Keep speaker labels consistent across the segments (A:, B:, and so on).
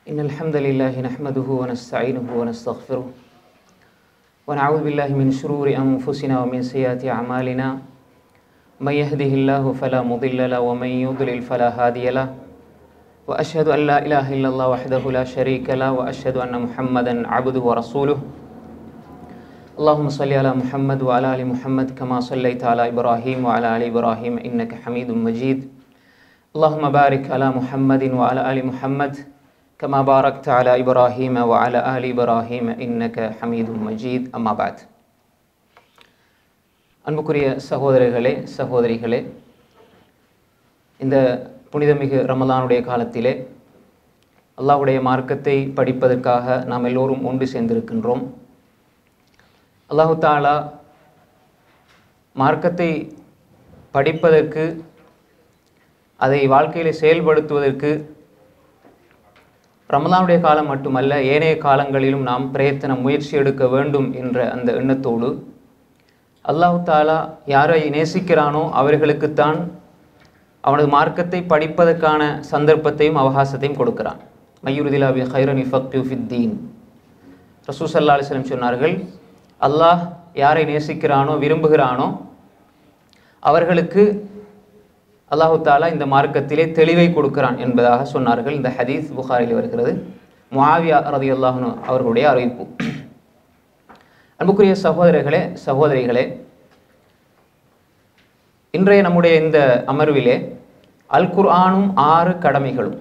A: إن الحمد لله نحمده ونستعينه ونستغفره ونعوذ بالله من شرور أنفسنا ومن سيئات أعمالنا من يهده الله فلا مضل له ومن يضلل فلا هادي له وأشهد أن لا إله إلا الله وحده لا شريك له وأشهد أن محمدا عبده ورسوله اللهم صل على محمد وعلى آل محمد كما صليت على إبراهيم وعلى آل إبراهيم إنك حميد مجيد اللهم بارك على محمد وعلى آل محمد كما باركت على إبراهيم وعلى آل إبراهيم إنك حميد مجيد أما بعد அன்புக்குரிய சகோதரர்களே சகோதரிகளே இந்த புனிதமிகு ரமலானுடைய காலத்திலே அல்லாஹ்வுடைய மார்க்கத்தை படிப்பதற்காக நாம் எல்லோரும் ஒன்று சேர்ந்திருக்கின்றோம் அல்லாஹு தாலா மார்க்கத்தை படிப்பதற்கு அதை வாழ்க்கையில் செயல்படுத்துவதற்கு ரமலானுடைய காலம் மட்டுமல்ல ஏனைய காலங்களிலும் நாம் பிரயத்தன முயற்சி எடுக்க வேண்டும் என்ற அந்த எண்ணத்தோடு அல்லாஹு தாலா யாரை நேசிக்கிறானோ அவர்களுக்குத்தான் அவனது மார்க்கத்தை படிப்பதற்கான சந்தர்ப்பத்தையும் அவகாசத்தையும் கொடுக்கிறான் மையுருதிலா பி ஹைரன் இஃபக்டிவ் ஃபித்தீன் ரசூ சல்லா அலிஸ்லம் சொன்னார்கள் அல்லாஹ் யாரை நேசிக்கிறானோ விரும்புகிறானோ அவர்களுக்கு அல்லாஹு தாலா இந்த மார்க்கத்திலே தெளிவை கொடுக்கிறான் என்பதாக சொன்னார்கள் இந்த ஹதீஸ் புகாரில் வருகிறது முஆவியா ரதி அல்லாஹனு அவர்களுடைய அறிவிப்பு அன்புக்குரிய சகோதரர்களே சகோதரிகளே இன்றைய நம்முடைய இந்த அமர்விலே அல் குர்ஆனும் ஆறு கடமைகளும்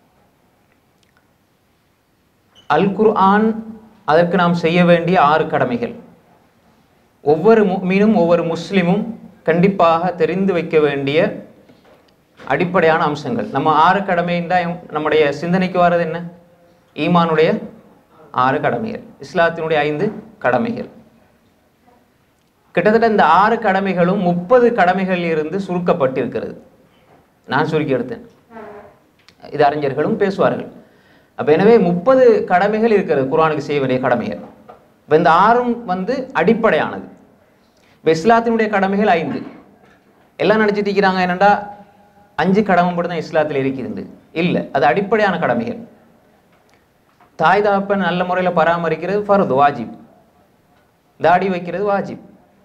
A: அல் குர்ஆன் அதற்கு நாம் செய்ய வேண்டிய ஆறு கடமைகள் ஒவ்வொரு மீனும் ஒவ்வொரு முஸ்லிமும் கண்டிப்பாக தெரிந்து வைக்க வேண்டிய அடிப்படையான அம்சங்கள் நம்ம ஆறு கடமைன்றா நம்முடைய சிந்தனைக்கு வர்றது என்ன ஈமானுடைய ஆறு கடமைகள் இஸ்லாத்தினுடைய ஐந்து கடமைகள் கிட்டத்தட்ட இந்த ஆறு கடமைகளும் முப்பது கடமைகள் இருந்து சுருக்கப்பட்டிருக்கிறது நான் சுருக்கி எடுத்தேன் இது அறிஞர்களும் பேசுவார்கள் அப்போ எனவே முப்பது கடமைகள் இருக்கிறது குரானுக்கு செய்ய வேண்டிய கடமைகள் இப்போ இந்த ஆறும் வந்து அடிப்படையானது இப்போ இஸ்லாத்தினுடைய கடமைகள் ஐந்து எல்லாம் நினச்சிட்டு இருக்கிறாங்க என்னென்னா அஞ்சு கடமை மட்டும் தான் இஸ்லாத்தில் இருக்குது இல்லை அது அடிப்படையான கடமைகள் தாய் தகப்பன் நல்ல முறையில் பராமரிக்கிறது ஃபர்து வாஜிப் தாடி வைக்கிறது வாஜிப்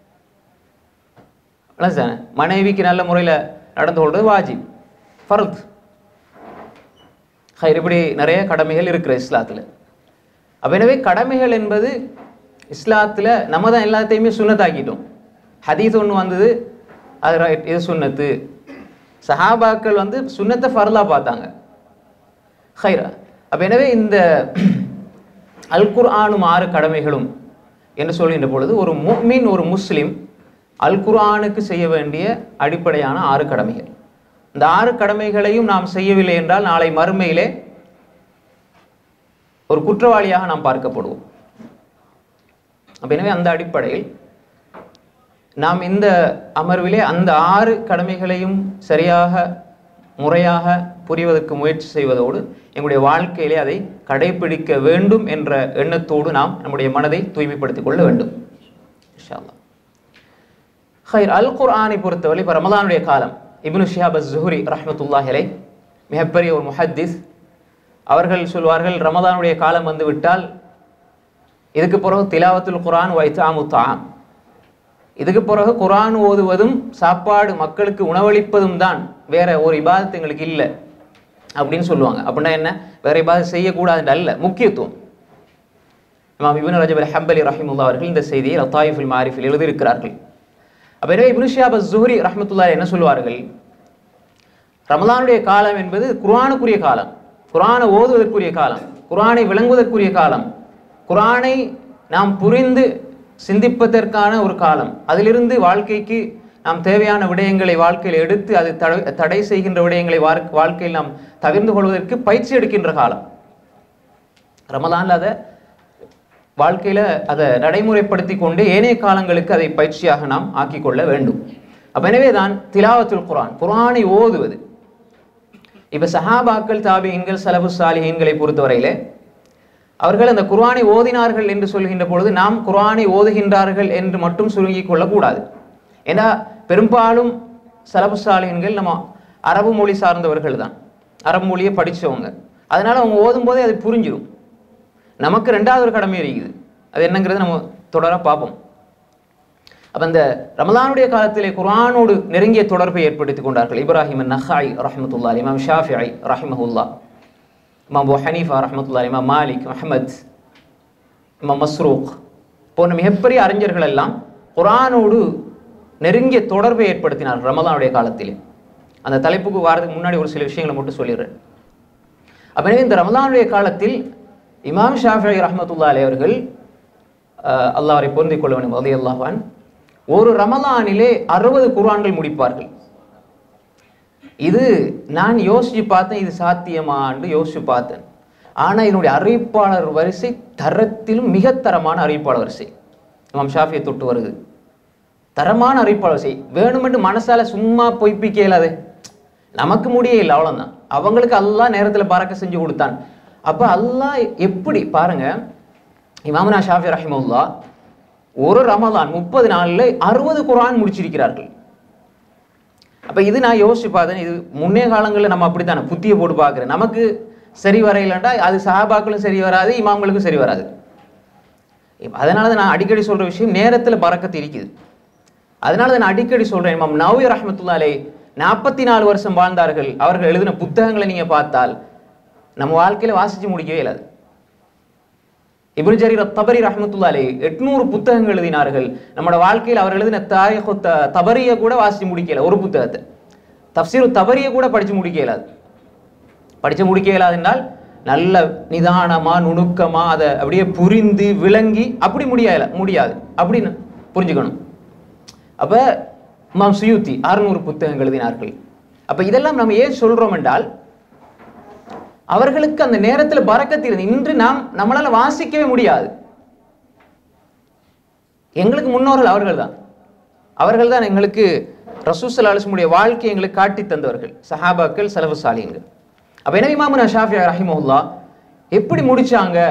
A: சார் மனைவிக்கு நல்ல முறையில் நடந்து கொள்வது வாஜிப் ஃபர்த் ஹைர் இப்படி நிறைய கடமைகள் இருக்கிற இஸ்லாத்தில் அப்போ எனவே கடமைகள் என்பது இஸ்லாத்தில் நம்ம தான் எல்லாத்தையுமே சுண்ணத்தாக்கிட்டோம் ஹதீஸ் ஒன்று வந்தது அது ரைட் இது சுண்ணத்து சஹாபாக்கள் வந்து சுண்ணத்தை ஃபர்லா பார்த்தாங்க ஹைரா அப்போ எனவே இந்த அல் குர்ஆனும் ஆறு கடமைகளும் என்று சொல்கின்ற பொழுது ஒரு முக்மின் ஒரு முஸ்லிம் அல் குர்ஆனுக்கு செய்ய வேண்டிய அடிப்படையான ஆறு கடமைகள் இந்த ஆறு கடமைகளையும் நாம் செய்யவில்லை என்றால் நாளை மறுமையிலே ஒரு குற்றவாளியாக நாம் பார்க்கப்படுவோம் அப்போ எனவே அந்த அடிப்படையில் நாம் இந்த அமர்விலே அந்த ஆறு கடமைகளையும் சரியாக முறையாக புரிவதற்கு முயற்சி செய்வதோடு எங்களுடைய வாழ்க்கையிலே அதை கடைபிடிக்க வேண்டும் என்ற எண்ணத்தோடு நாம் நம்முடைய மனதை தூய்மைப்படுத்திக் கொள்ள வேண்டும் ஹைர் அல் குர்ஆனை பொறுத்தவரை இப்போ ரமதானுடைய காலம் இப்னு ஷிஹாப் ஜுஹரி ரஹமத்துல்லாஹிலை மிகப்பெரிய ஒரு முஹத்திஸ் அவர்கள் சொல்வார்கள் ரமதானுடைய காலம் வந்து விட்டால் இதுக்கு பிறகு திலாவத்துல் குரான் வைத்தாமு தாம் இதுக்கு பிறகு குரான் ஓதுவதும் சாப்பாடு மக்களுக்கு உணவளிப்பதும் தான் வேற ஒரு இபாதத்து எங்களுக்கு இல்லை அப்படின்னு சொல்லுவாங்க அப்படின்னா என்ன வேற இபாதம் செய்யக்கூடாது அல்ல முக்கியத்துவம் இமாம் இபின் ரஜப் ஹம்பலி ரஹிமுல்லா அவர்கள் இந்த செய்தியை லத்தாயிஃபுல் மாரிஃபில் எழுதியிருக்கிறார்கள் அப்போ எனவே இப்னு ஷியாப் ஜுஹரி ரஹமத்துல்லா என்ன சொல்வார்கள் ரமலானுடைய காலம் என்பது குரானுக்குரிய காலம் குரானை ஓதுவதற்குரிய காலம் குரானை விளங்குவதற்குரிய காலம் குரானை நாம் புரிந்து சிந்திப்பதற்கான ஒரு காலம் அதிலிருந்து வாழ்க்கைக்கு நாம் தேவையான விடயங்களை வாழ்க்கையில் எடுத்து அது தடை தடை செய்கின்ற விடயங்களை வாழ்க்கையில் நாம் தவிர்ந்து கொள்வதற்கு பயிற்சி எடுக்கின்ற காலம் ரமலான்ல அதை வாழ்க்கையில் அதை நடைமுறைப்படுத்தி கொண்டு ஏனைய காலங்களுக்கு அதை பயிற்சியாக நாம் ஆக்கிக்கொள்ள வேண்டும் அப்போ எனவே தான் திலாவத்துல் குரான் குரானை ஓதுவது இப்போ சஹாபாக்கள் தாபியன்கள் சலபு சாலிஹீன்களை பொறுத்தவரையிலே அவர்கள் அந்த குர்ஆனை ஓதினார்கள் என்று சொல்கின்ற பொழுது நாம் குர்ஆனை ஓதுகின்றார்கள் என்று மட்டும் சுருங்கிக் கொள்ளக்கூடாது ஏன்னா பெரும்பாலும் சலபு சாலிஹன்கள் நம்ம அரபு மொழி சார்ந்தவர்கள் தான் அரபு மொழியை படித்தவங்க அதனால அவங்க ஓதும் போதே அது புரிஞ்சிடும் நமக்கு ரெண்டாவது ஒரு கடமை இருக்குது அது என்னங்கிறது நம்ம தொடர பார்ப்போம் அப்ப இந்த ரமலானுடைய காலத்திலே குர்ஆனோடு நெருங்கிய தொடர்பை ஏற்படுத்திக் கொண்டார்கள் இப்ராஹிம் நஹாய் ரஹமத்துல்லா இமாம் ஷாஃபிஐ ரஹிமஹுல்லா இமாம் அபு ஹனீஃபா ரஹமத்துல்லா இமாம் மாலிக் அஹமத் இமாம் மஸ்ரூக் போன்ற மிகப்பெரிய அறிஞர்கள் எல்லாம் குர்ஆனோடு நெருங்கிய தொடர்பை ஏற்படுத்தினார் ரமலானுடைய காலத்திலே அந்த தலைப்புக்கு வாரதுக்கு முன்னாடி ஒரு சில விஷயங்களை மட்டும் சொல்லிடுறேன் அப்ப எனவே இந்த ரமலானுடைய காலத்தில் இமாம் ஷாஃபி ரஹமத்துல்லா அலி அவர்கள் அஹ், அல்லாஹ் அவரை பொருந்திக் கொள்ள வேண்டும் அலி அல்லாஹான் ஒரு ரமலானிலே அறுபது குர்ஆன்கள் முடிப்பார்கள் இது நான் யோசிச்சு பார்த்தேன் இது சாத்தியமான்னு யோசிச்சு பார்த்தேன் ஆனா என்னுடைய அறிவிப்பாளர் வரிசை தரத்திலும் மிக தரமான அறிவிப்பாளர் வரிசை இமாம் ஷாஃபியை தொட்டு வருது தரமான அறிவிப்பாளர் வரிசை வேணுமென்று மனசால சும்மா பொய்ப்பிக்க இயலாது நமக்கு முடிய இல்லை அவ்வளவுதான் அவங்களுக்கு அல்லாஹ் நேரத்துல பறக்க செஞ்சு கொடுத்தான் அப்ப அல்லாஹ் எப்படி பாருங்க இமாமனா ஷாஃபி ரஹிமவுல்லா ஒரு ரமலான் முப்பது நாள்ல அறுபது குர்ஆன் முடிச்சிருக்கிறார்கள் அப்ப இது நான் யோசிச்சு பார்த்தேன் இது முன்னே காலங்களில் நம்ம அப்படித்தானே புத்தியை போட்டு பார்க்குறேன் நமக்கு சரி வரையிலண்டா அது சஹாபாக்களும் சரி வராது இமாம்களுக்கும் சரி வராது இப்ப அதனால தான் நான் அடிக்கடி சொல்ற விஷயம் நேரத்துல பறக்கத்து இருக்குது அதனால தான் நான் அடிக்கடி சொல்றேன் இமாம் நவி ரஹமத்துல்லாலே நாற்பத்தி நாலு வருஷம் வாழ்ந்தார்கள் அவர்கள் எழுதின புத்தகங்களை நீங்க பார்த்தால் நம்ம வாழ்க்கையில வாசிச்சு முடிக்கவே இல்லாது இப்னு ஜரீர் தபரி ரஹமத்துல்லாலே எட்நூறு புத்தகங்கள் எழுதினார்கள் நம்மளோட வாழ்க்கையில் அவர் எழுதின தாரிஹு த தபரிய கூட வாசிச்சு முடிக்கல ஒரு புத்தகத்தை தப்சீரு தபரிய கூட படிச்சு முடிக்க இயலாது படிச்சு முடிக்க இயலாது என்றால் நல்ல நிதானமா நுணுக்கமா அதை அப்படியே புரிந்து விளங்கி அப்படி முடியல முடியாது அப்படின்னு புரிஞ்சுக்கணும் அப்ப இமாம் சுயூத்தி அறுநூறு புத்தகங்கள் எழுதினார்கள் அப்ப இதெல்லாம் நம்ம ஏன் சொல்றோம் என்றால் அவர்களுக்கு அந்த நேரத்தில் பறக்கத்து இருந்து இன்று நாம் நம்மளால வாசிக்கவே முடியாது எங்களுக்கு முன்னோர்கள் அவர்கள் தான் அவர்கள் தான் எங்களுக்கு ரசூசல் அலிஸ்முடைய வாழ்க்கையை எங்களுக்கு காட்டி தந்தவர்கள் சஹாபாக்கள் செலவு சாலியங்கள் அப்ப எனவே இமாமுனா ஷாஃபியா ரஹிமஹுல்லா எப்படி முடிச்சாங்க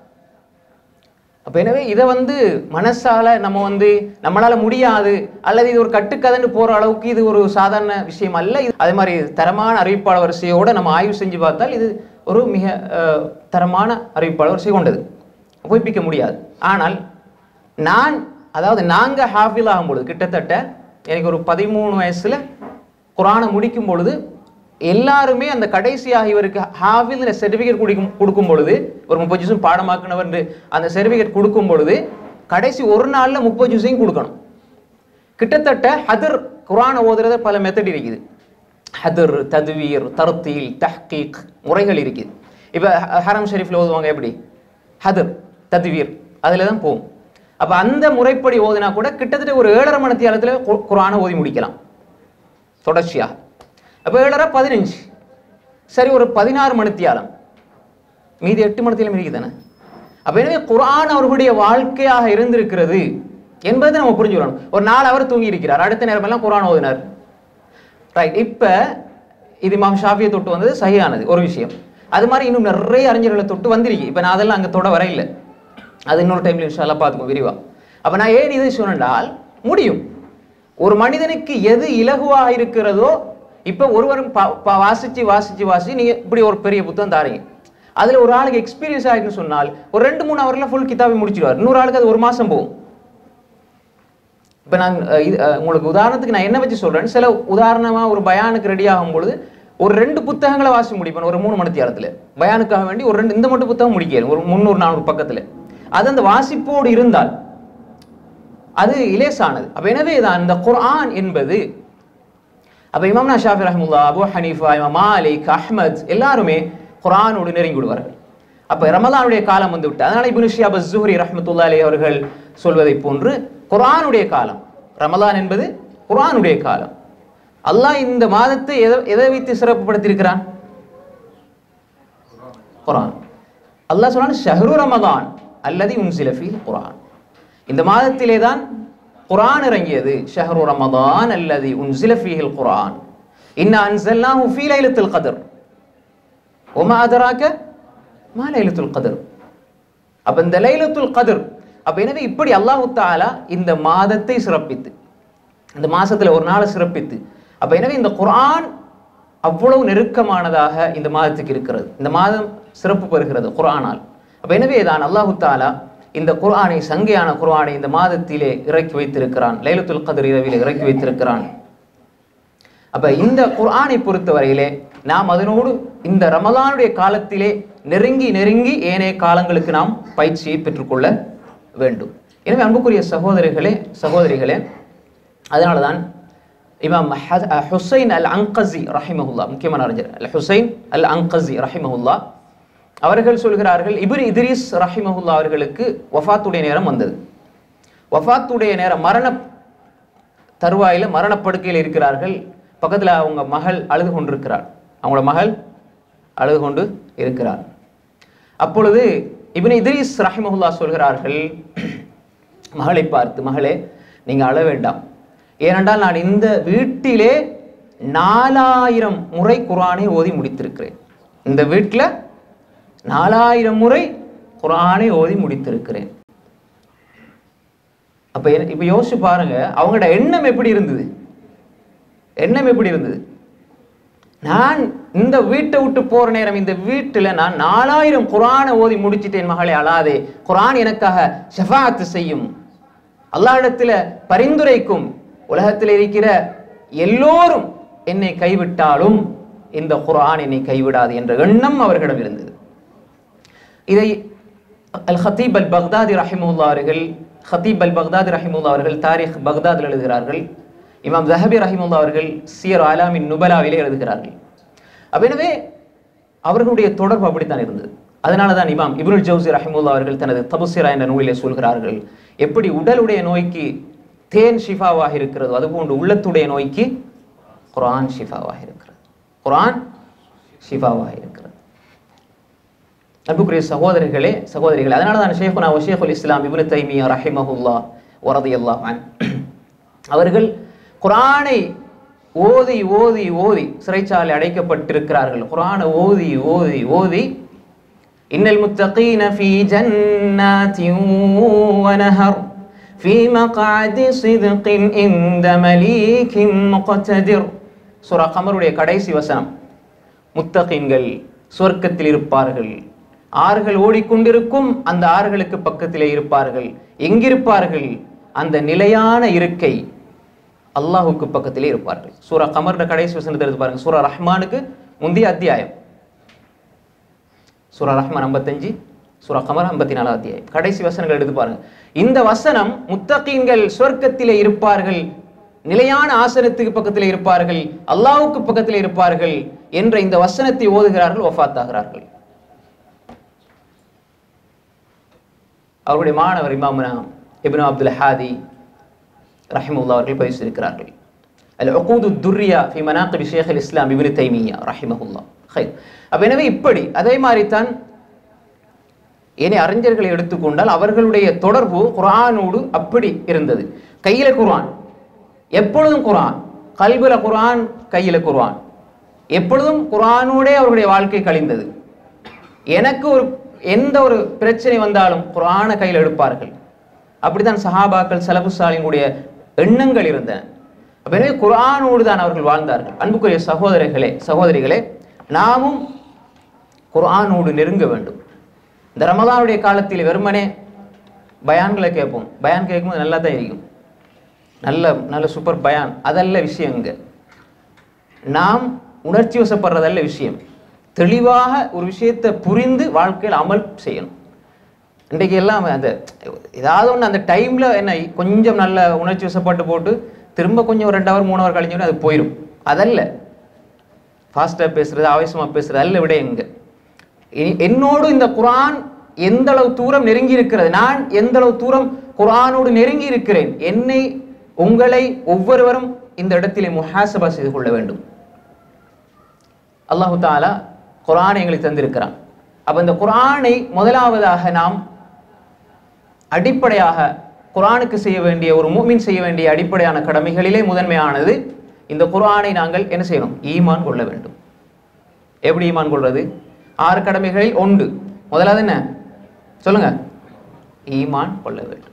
A: அப்ப எனவே இதை வந்து மனசால நம்ம வந்து நம்மளால முடியாது அல்லது இது ஒரு கட்டுக்கதைன்னு போற அளவுக்கு இது ஒரு சாதாரண விஷயம் அல்ல இது அதே மாதிரி தரமான அறிவிப்பாளர் வரிசையோட நம்ம ஆய்வு செஞ்சு பார்த்தால் இது ஒரு மிக அஹ், தரமான அறிவிப்பாளர் வரிசை கொண்டது பொய்ப்பிக்க முடியாது ஆனால் நான் அதாவது நாங்க ஹாஃபில் ஆகும் பொழுது கிட்டத்தட்ட எனக்கு ஒரு பதிமூணு வயசுல குரானை முடிக்கும் பொழுது எல்லாருமே அந்த கடைசியாக இவருக்கு ஹாஃபில் சர்டிஃபிகேட் கொடுக்கும் கொடுக்கும் பொழுது ஒரு முப்பது ஜூஸும் பாடமாக்குனவர் என்று அந்த சர்டிஃபிகேட் கொடுக்கும் பொழுது கடைசி ஒரு நாள்ல முப்பது ஜூஸையும் கொடுக்கணும் கிட்டத்தட்ட ஹதர் குரானை ஓதுறத பல மெத்தட் இருக்குது ஹதர் தத்வீர் தர்த்தீல் தஹ்கீக் முறைகள் இருக்குது இப்போ ஹரம் ஷெரீஃப்ல ஓதுவாங்க எப்படி ஹதர் தத்வீர் அதில் தான் போகும் அப்போ அந்த முறைப்படி ஓதினா கூட கிட்டத்தட்ட ஒரு ஏழரை மணி நேரத்தில் குரானை ஓதி முடிக்கலாம் தொடர்ச்சியாக அப்போ ஏழரை பதினஞ்சு சரி ஒரு பதினாறு மணித்தியாலம் மீதி எட்டு மணித்தியாலம் இருக்குதானே அப்ப எனவே குர்ஆன் அவர்களுடைய வாழ்க்கையாக இருந்திருக்கிறது என்பதை நம்ம புரிஞ்சுக்கணும் ஒரு நாள் அவர் தூங்கி இருக்கிறார் அடுத்த நேரமெல்லாம் குர்ஆன் ஓதினார் ரைட் இப்ப இது இமாம் ஷாஃபியை தொட்டு வந்தது சரியானது ஒரு விஷயம் அது மாதிரி இன்னும் நிறைய அறிஞர்களை தொட்டு வந்திருக்கு இப்ப நான் அதெல்லாம் அங்க தொட வர இல்லை அது இன்னொரு டைம்ல இன்ஷால்லா பார்த்துக்கோ விரிவா அப்ப நான் ஏன் இதை சொன்னால் முடியும் ஒரு மனிதனுக்கு எது இலகுவா இருக்கிறதோ இப்ப ஒருவரும் பா- பா- வாசிச்சு வாசிச்சு வாசிச்சு நீங்க இப்படி ஒரு பெரிய புத்தகம் தாரீங்க அதுல ஒரு ஆளுக்கு எக்ஸ்பீரியன்ஸ் ஆயிட்டுன்னு சொன்னால் ஒரு ரெண்டு மூணு ஹவர்ல ஃபுல் கிதாபை முடிச்சிடுவார் இன்னொரு ஆளுக்கு அது ஒரு மாசம் போகும் இப்போ நான் அஹ், இது, அஹ், உங்களுக்கு உதாரணத்துக்கு நான் என்ன வச்சு சொல்றேன் சில உதாரணமா ஒரு பயானுக்கு ரெடி ஆகும் பொழுது ஒரு ரெண்டு புத்தகங்களை வாசி முடிப்பேன் ஒரு மூணு மணி நேரத்துல பயானுக்காக வேண்டி ஒரு ரெண்டு இந்த மட்டும் புத்தகம் முடிக்கல ஒரு முந்நூறு நானூறு பக்கத்துல அது அந்த வாசிப்போடு இருந்தால் அது இலேசானது அப்ப எனவே தான் அந்த குர்ஆன் என்பது அப்ப இமாம்னா ஷாஃபி ரஹ்முல்லா அபு ஹனீஃபா இமாம் மாலிக் அஹ்மத் எல்லாருமே குர்ஆனோடு நெருங்கி விடுவார்கள் அப்ப ரமலானுடைய காலம் வந்து விட்டு அதனால இப்னு ஷியாப் அஸ்-ஸுஹ்ரி ரஹ்மத்துல்லாஹி அலைஹி அவர்கள் சொல்வதை போன்று குர்ஆனுடைய காலம் ரமலான் என்பது குர்ஆனுடைய காலம் அல்லாஹ் இந்த மாதத்தை எதை எதை வைத்து சிறப்புப்படுத்தியிருக்கிறான் குர்ஆன் அல்லாஹ் சொல்றான் ஷஹ்ரு ரமலான் அல்லதி உன்சில ஃபீஹ் குர்ஆன் இந்த மாதத்திலே தான் குர்ஆன் இறங்கியது ஷஹ்ரு ரமலான் அல்லதி உன்சில ஃபீஹில் குர்ஆன் இன்னா அன்சல்னாஹு ஃபீ லைலத்துல் கத்ர் ஒமா அதராக்க மா லைலத்துல் கத்ர் அப்ப இந்த லைலத்துல் கத்ர் அப்ப எனவே இப்படி அல்லாஹ் தஆலா இந்த மாதத்தை சிறப்பித்து இந்த மாசத்துல ஒரு நாளை சிறப்பித்து அப்ப எனவே இந்த குர்ஆன் அவ்வளவு நெருக்கமானதாக இந்த மாதத்துக்கு இருக்கிறது இந்த மாதம் சிறப்பு பெறுகிறது குர்ஆனால் அப்ப எனவே தான் அல்லாஹு தாலா இந்த குர்ஆனை சங்கையான குர்ஆனை இந்த மாதத்திலே இறக்கி வைத்திருக்கிறான் லைலத்துல் கதிர் இரவிலே இறக்கி வைத்திருக்கிறான் அப்ப இந்த குர்ஆனை பொறுத்தவரையிலே நாம் அதனோடு இந்த ரமலானுடைய காலத்திலே நெருங்கி நெருங்கி ஏனைய காலங்களுக்கு நாம் பயிற்சியை பெற்றுக்கொள்ள வேண்டும் எனவே அன்புக்குரிய சகோதரிகளே சகோதரிகளே அதனால தான் இமாம் ஹ- ஹுசைன் அல் அங்கசி ரஹிமஹுல்லா முக்கியமான அறிஞர் அல் ஹுசைன் அல் அங்கசி ரஹிமஹுல்லா அவர்கள் சொல்கிறார்கள் இப்னு இத்ரீஸ் ரஹிமஹுல்லா அவர்களுக்கு வஃபாத்துடைய நேரம் வந்தது வஃபாத்துடைய நேரம் மரண தருவாயில மரணப்படுக்கையில் இருக்கிறார்கள் பக்கத்துல அவங்க மகள் அழுது கொண்டிருக்கிறார் அவங்களோட மகள் அழுது கொண்டு இருக்கிறார் அப்பொழுது இப்னு இத்ரீஸ் ரஹிமஹுல்லா சொல்கிறார்கள் மகளை பார்த்து மகளே நீங்க அழ வேண்டாம் ஏனென்றால் நான் இந்த வீட்டிலே நாலாயிரம் முறை குர்ஆனை ஓதி முடித்திருக்கிறேன் இந்த வீட்டில் நாலாயிரம் முறை குர்ஆனை ஓதி முடித்திருக்கிறேன் அப்ப என்ன- இப்ப யோசிச்சு பாருங்க அவங்களோட எண்ணம் எப்படி இருந்தது எண்ணம் எப்படி இருந்தது நான் இந்த வீட்டை விட்டு போற நேரம் இந்த வீட்டுல நான் நாலாயிரம் குர்ஆனை ஓதி முடிச்சிட்டேன் மகளே அழாதே குர்ஆன் எனக்காக ஷஃபாஅத்து செய்யும் அல்லாஹ்விடத்துல பரிந்துரைக்கும் உலகத்தில் இருக்கிற எல்லோரும் என்னை கைவிட்டாலும் இந்த குர்ஆன் என்னை கைவிடாது என்ற எண்ணம் அவர்களிடம் இருந்தது இதை அல் ஹத்தீப் அல் பக்தாதி ரஹிமுல்லா அவர்கள் ஹத்தீப் அல் பக்தாதி ரஹிமுல்லா அவர்கள் தாரிக் பக்தாதில் எழுதுகிறார்கள் இமாம் ஜஹபி ரஹிமுல்லா அவர்கள் சியர் ஆலாமின் நுபலாவிலே எழுதுகிறார்கள் அப்ப எனவே அவர்களுடைய தொடர்பு அப்படித்தான் இருந்தது அதனால தான் இமாம் இப்னுல் ஜவுசி ரஹிமுல்லா அவர்கள் தனது தபுசிரா என்ற நூலிலே சொல்கிறார்கள் எப்படி உடலுடைய நோய்க்கு தேன் ஷிஃபாவாக இருக்கிறதோ அதுபோன்று உள்ளத்துடைய நோய்க்கு குர்ஆன் ஷிஃபாவாக இருக்கிறது குர்ஆன் ஷிஃபாவாக இருக்கிறது அன்புக்குரிய சகோதரர்களே சகோதரிகளே அதனால தான் ஷேഖുனா ஷேഖுல் இஸ்லாம் இப்னு தைமியா ரஹிமஹுல்லா வரதியல்லாஹு அன் அவர்கள் குர்ஆனை ஓதி ஓதி ஓதி சிறைச்சாலை அடைக்கப்பட்டிருக்கிறார்கள் குர்ஆனை ஓதி ஓதி ஓதி இன்னல் முத்தகீன ஃபீ ஜன்னாத்தின் வனஹர் في مقعد صدق عند مليك مقتدر சூரா கமருடைய கடைசி வசனம் முத்தகீன்கள் சொர்க்கத்தில் இருப்பார்கள் ஆறுகள் ஓடிக்கொண்டிருக்கும் அந்த ஆறுகளுக்கு பக்கத்திலே இருப்பார்கள் எங்கிருப்பார்கள் அந்த நிலையான இருக்கை அல்லாஹுக்கு பக்கத்திலே இருப்பார்கள் சூரா கமரோட கடைசி வசனத்தை எடுத்து பாருங்க சூரா ரஹ்மானுக்கு முந்தைய அத்தியாயம் சூரா ரஹ்மான் ஐம்பத்தஞ்சு சூரா கமர் ஐம்பத்தி நாலாம் அத்தியாயம் கடைசி வசனங்கள் எடுத்து பாருங்க இந்த வசனம் முத்தகீன்கள் சொர்க்கத்திலே இருப்பார்கள் நிலையான ஆசனத்துக்கு பக்கத்திலே இருப்பார்கள் அல்லாஹ்வுக்கு பக்கத்திலே இருப்பார்கள் என்ற இந்த வசனத்தை ஓதுகிறார்கள் வஃபாத்தாகிறார்கள் அவருடைய மாணவர் இமாமுனா இப்னு அப்துல் ஹாதி ரஹிமுல்லா அவர்கள் பதிவு செய்திருக்கிறார்கள் அல் உகூது துர்ரியா ஃபி மனாக்கிபி ஷேக் அல் இஸ்லாம் இப்னு தைமியா ரஹிமஹுல்லா ஹைர் அப்ப எனவே இப்படி அதே மாதிரி தான் ஏனைய அறிஞர்களை எடுத்துக்கொண்டால் அவர்களுடைய தொடர்பு குர்ஆனோடு அப்படி இருந்தது கையில குர்ஆன் எப்பொழுதும் குர்ஆன் கல்வில குர்ஆன் கையில குர்ஆன் எப்பொழுதும் குர்ஆனோடே அவர்களுடைய வாழ்க்கை கழிந்தது எனக்கு ஒரு எந்த ஒரு பிரச்சனை வந்தாலும் குர்ஆனை கையில் எடுப்பார்கள் அப்படித்தான் சஹாபாக்கள் சலபு சாலினுடைய எண்ணங்கள் இருந்தன அப்ப எனவே குர்ஆனோடு தான் அவர்கள் வாழ்ந்தார்கள் அன்புக்குரிய சகோதரர்களே சகோதரிகளே நாமும் குர்ஆனோடு நெருங்க வேண்டும் இந்த ரமலானுடைய காலத்தில் வெறுமனே பயான்களை கேட்போம் பயான் கேட்கும்போது நல்லா தான் இருக்கும் நல்ல நல்ல சூப்பர் பயான் அதல்ல விஷயம் இங்க நாம் உணர்ச்சி வசப்படுறதல்ல விஷயம் தெளிவாக ஒரு விஷயத்தை புரிந்து வாழ்க்கையில் அமல் செய்யணும் இன்றைக்கு எல்லாம் அந்த ஏதாவது ஒன்று அந்த டைமில் என்ன கொஞ்சம் நல்ல உணர்ச்சி வசப்பட்டு போட்டு திரும்ப கொஞ்சம் ஒரு ரெண்டு ஹவர் மூணு ஹவர் கழிஞ்சோடனே அது போயிடும் அதல்ல ஃபாஸ்ட்டாக பேசுறது ஆவேசமாக பேசுறது அல்ல விட எங்க இனி- என்னோடு இந்த குர்ஆன் எந்த அளவு தூரம் நெருங்கி இருக்கிறது நான் எந்த அளவு தூரம் குர்ஆனோடு நெருங்கி இருக்கிறேன் என்னை உங்களை ஒவ்வொருவரும் இந்த இடத்திலே முஹாசபா செய்து கொள்ள வேண்டும் அல்லாஹு தாலா குர்ஆனை எங்களுக்கு தந்திருக்கிறான் அப்ப இந்த குர்ஆனை முதலாவதாக நாம் அடிப்படையாக குர்ஆனுக்கு செய்ய வேண்டிய ஒரு மூமின் செய்ய வேண்டிய அடிப்படையான கடமைகளிலே முதன்மையானது இந்த குர்ஆனை நாங்கள் என்ன செய்யணும் ஈமான் கொள்ள வேண்டும் எப்படி ஈமான் கொள்றது ஆறு கடமைகளில் ஒன்று முதலாவது என்ன சொல்லுங்க ஈமான் கொள்ள வேண்டும்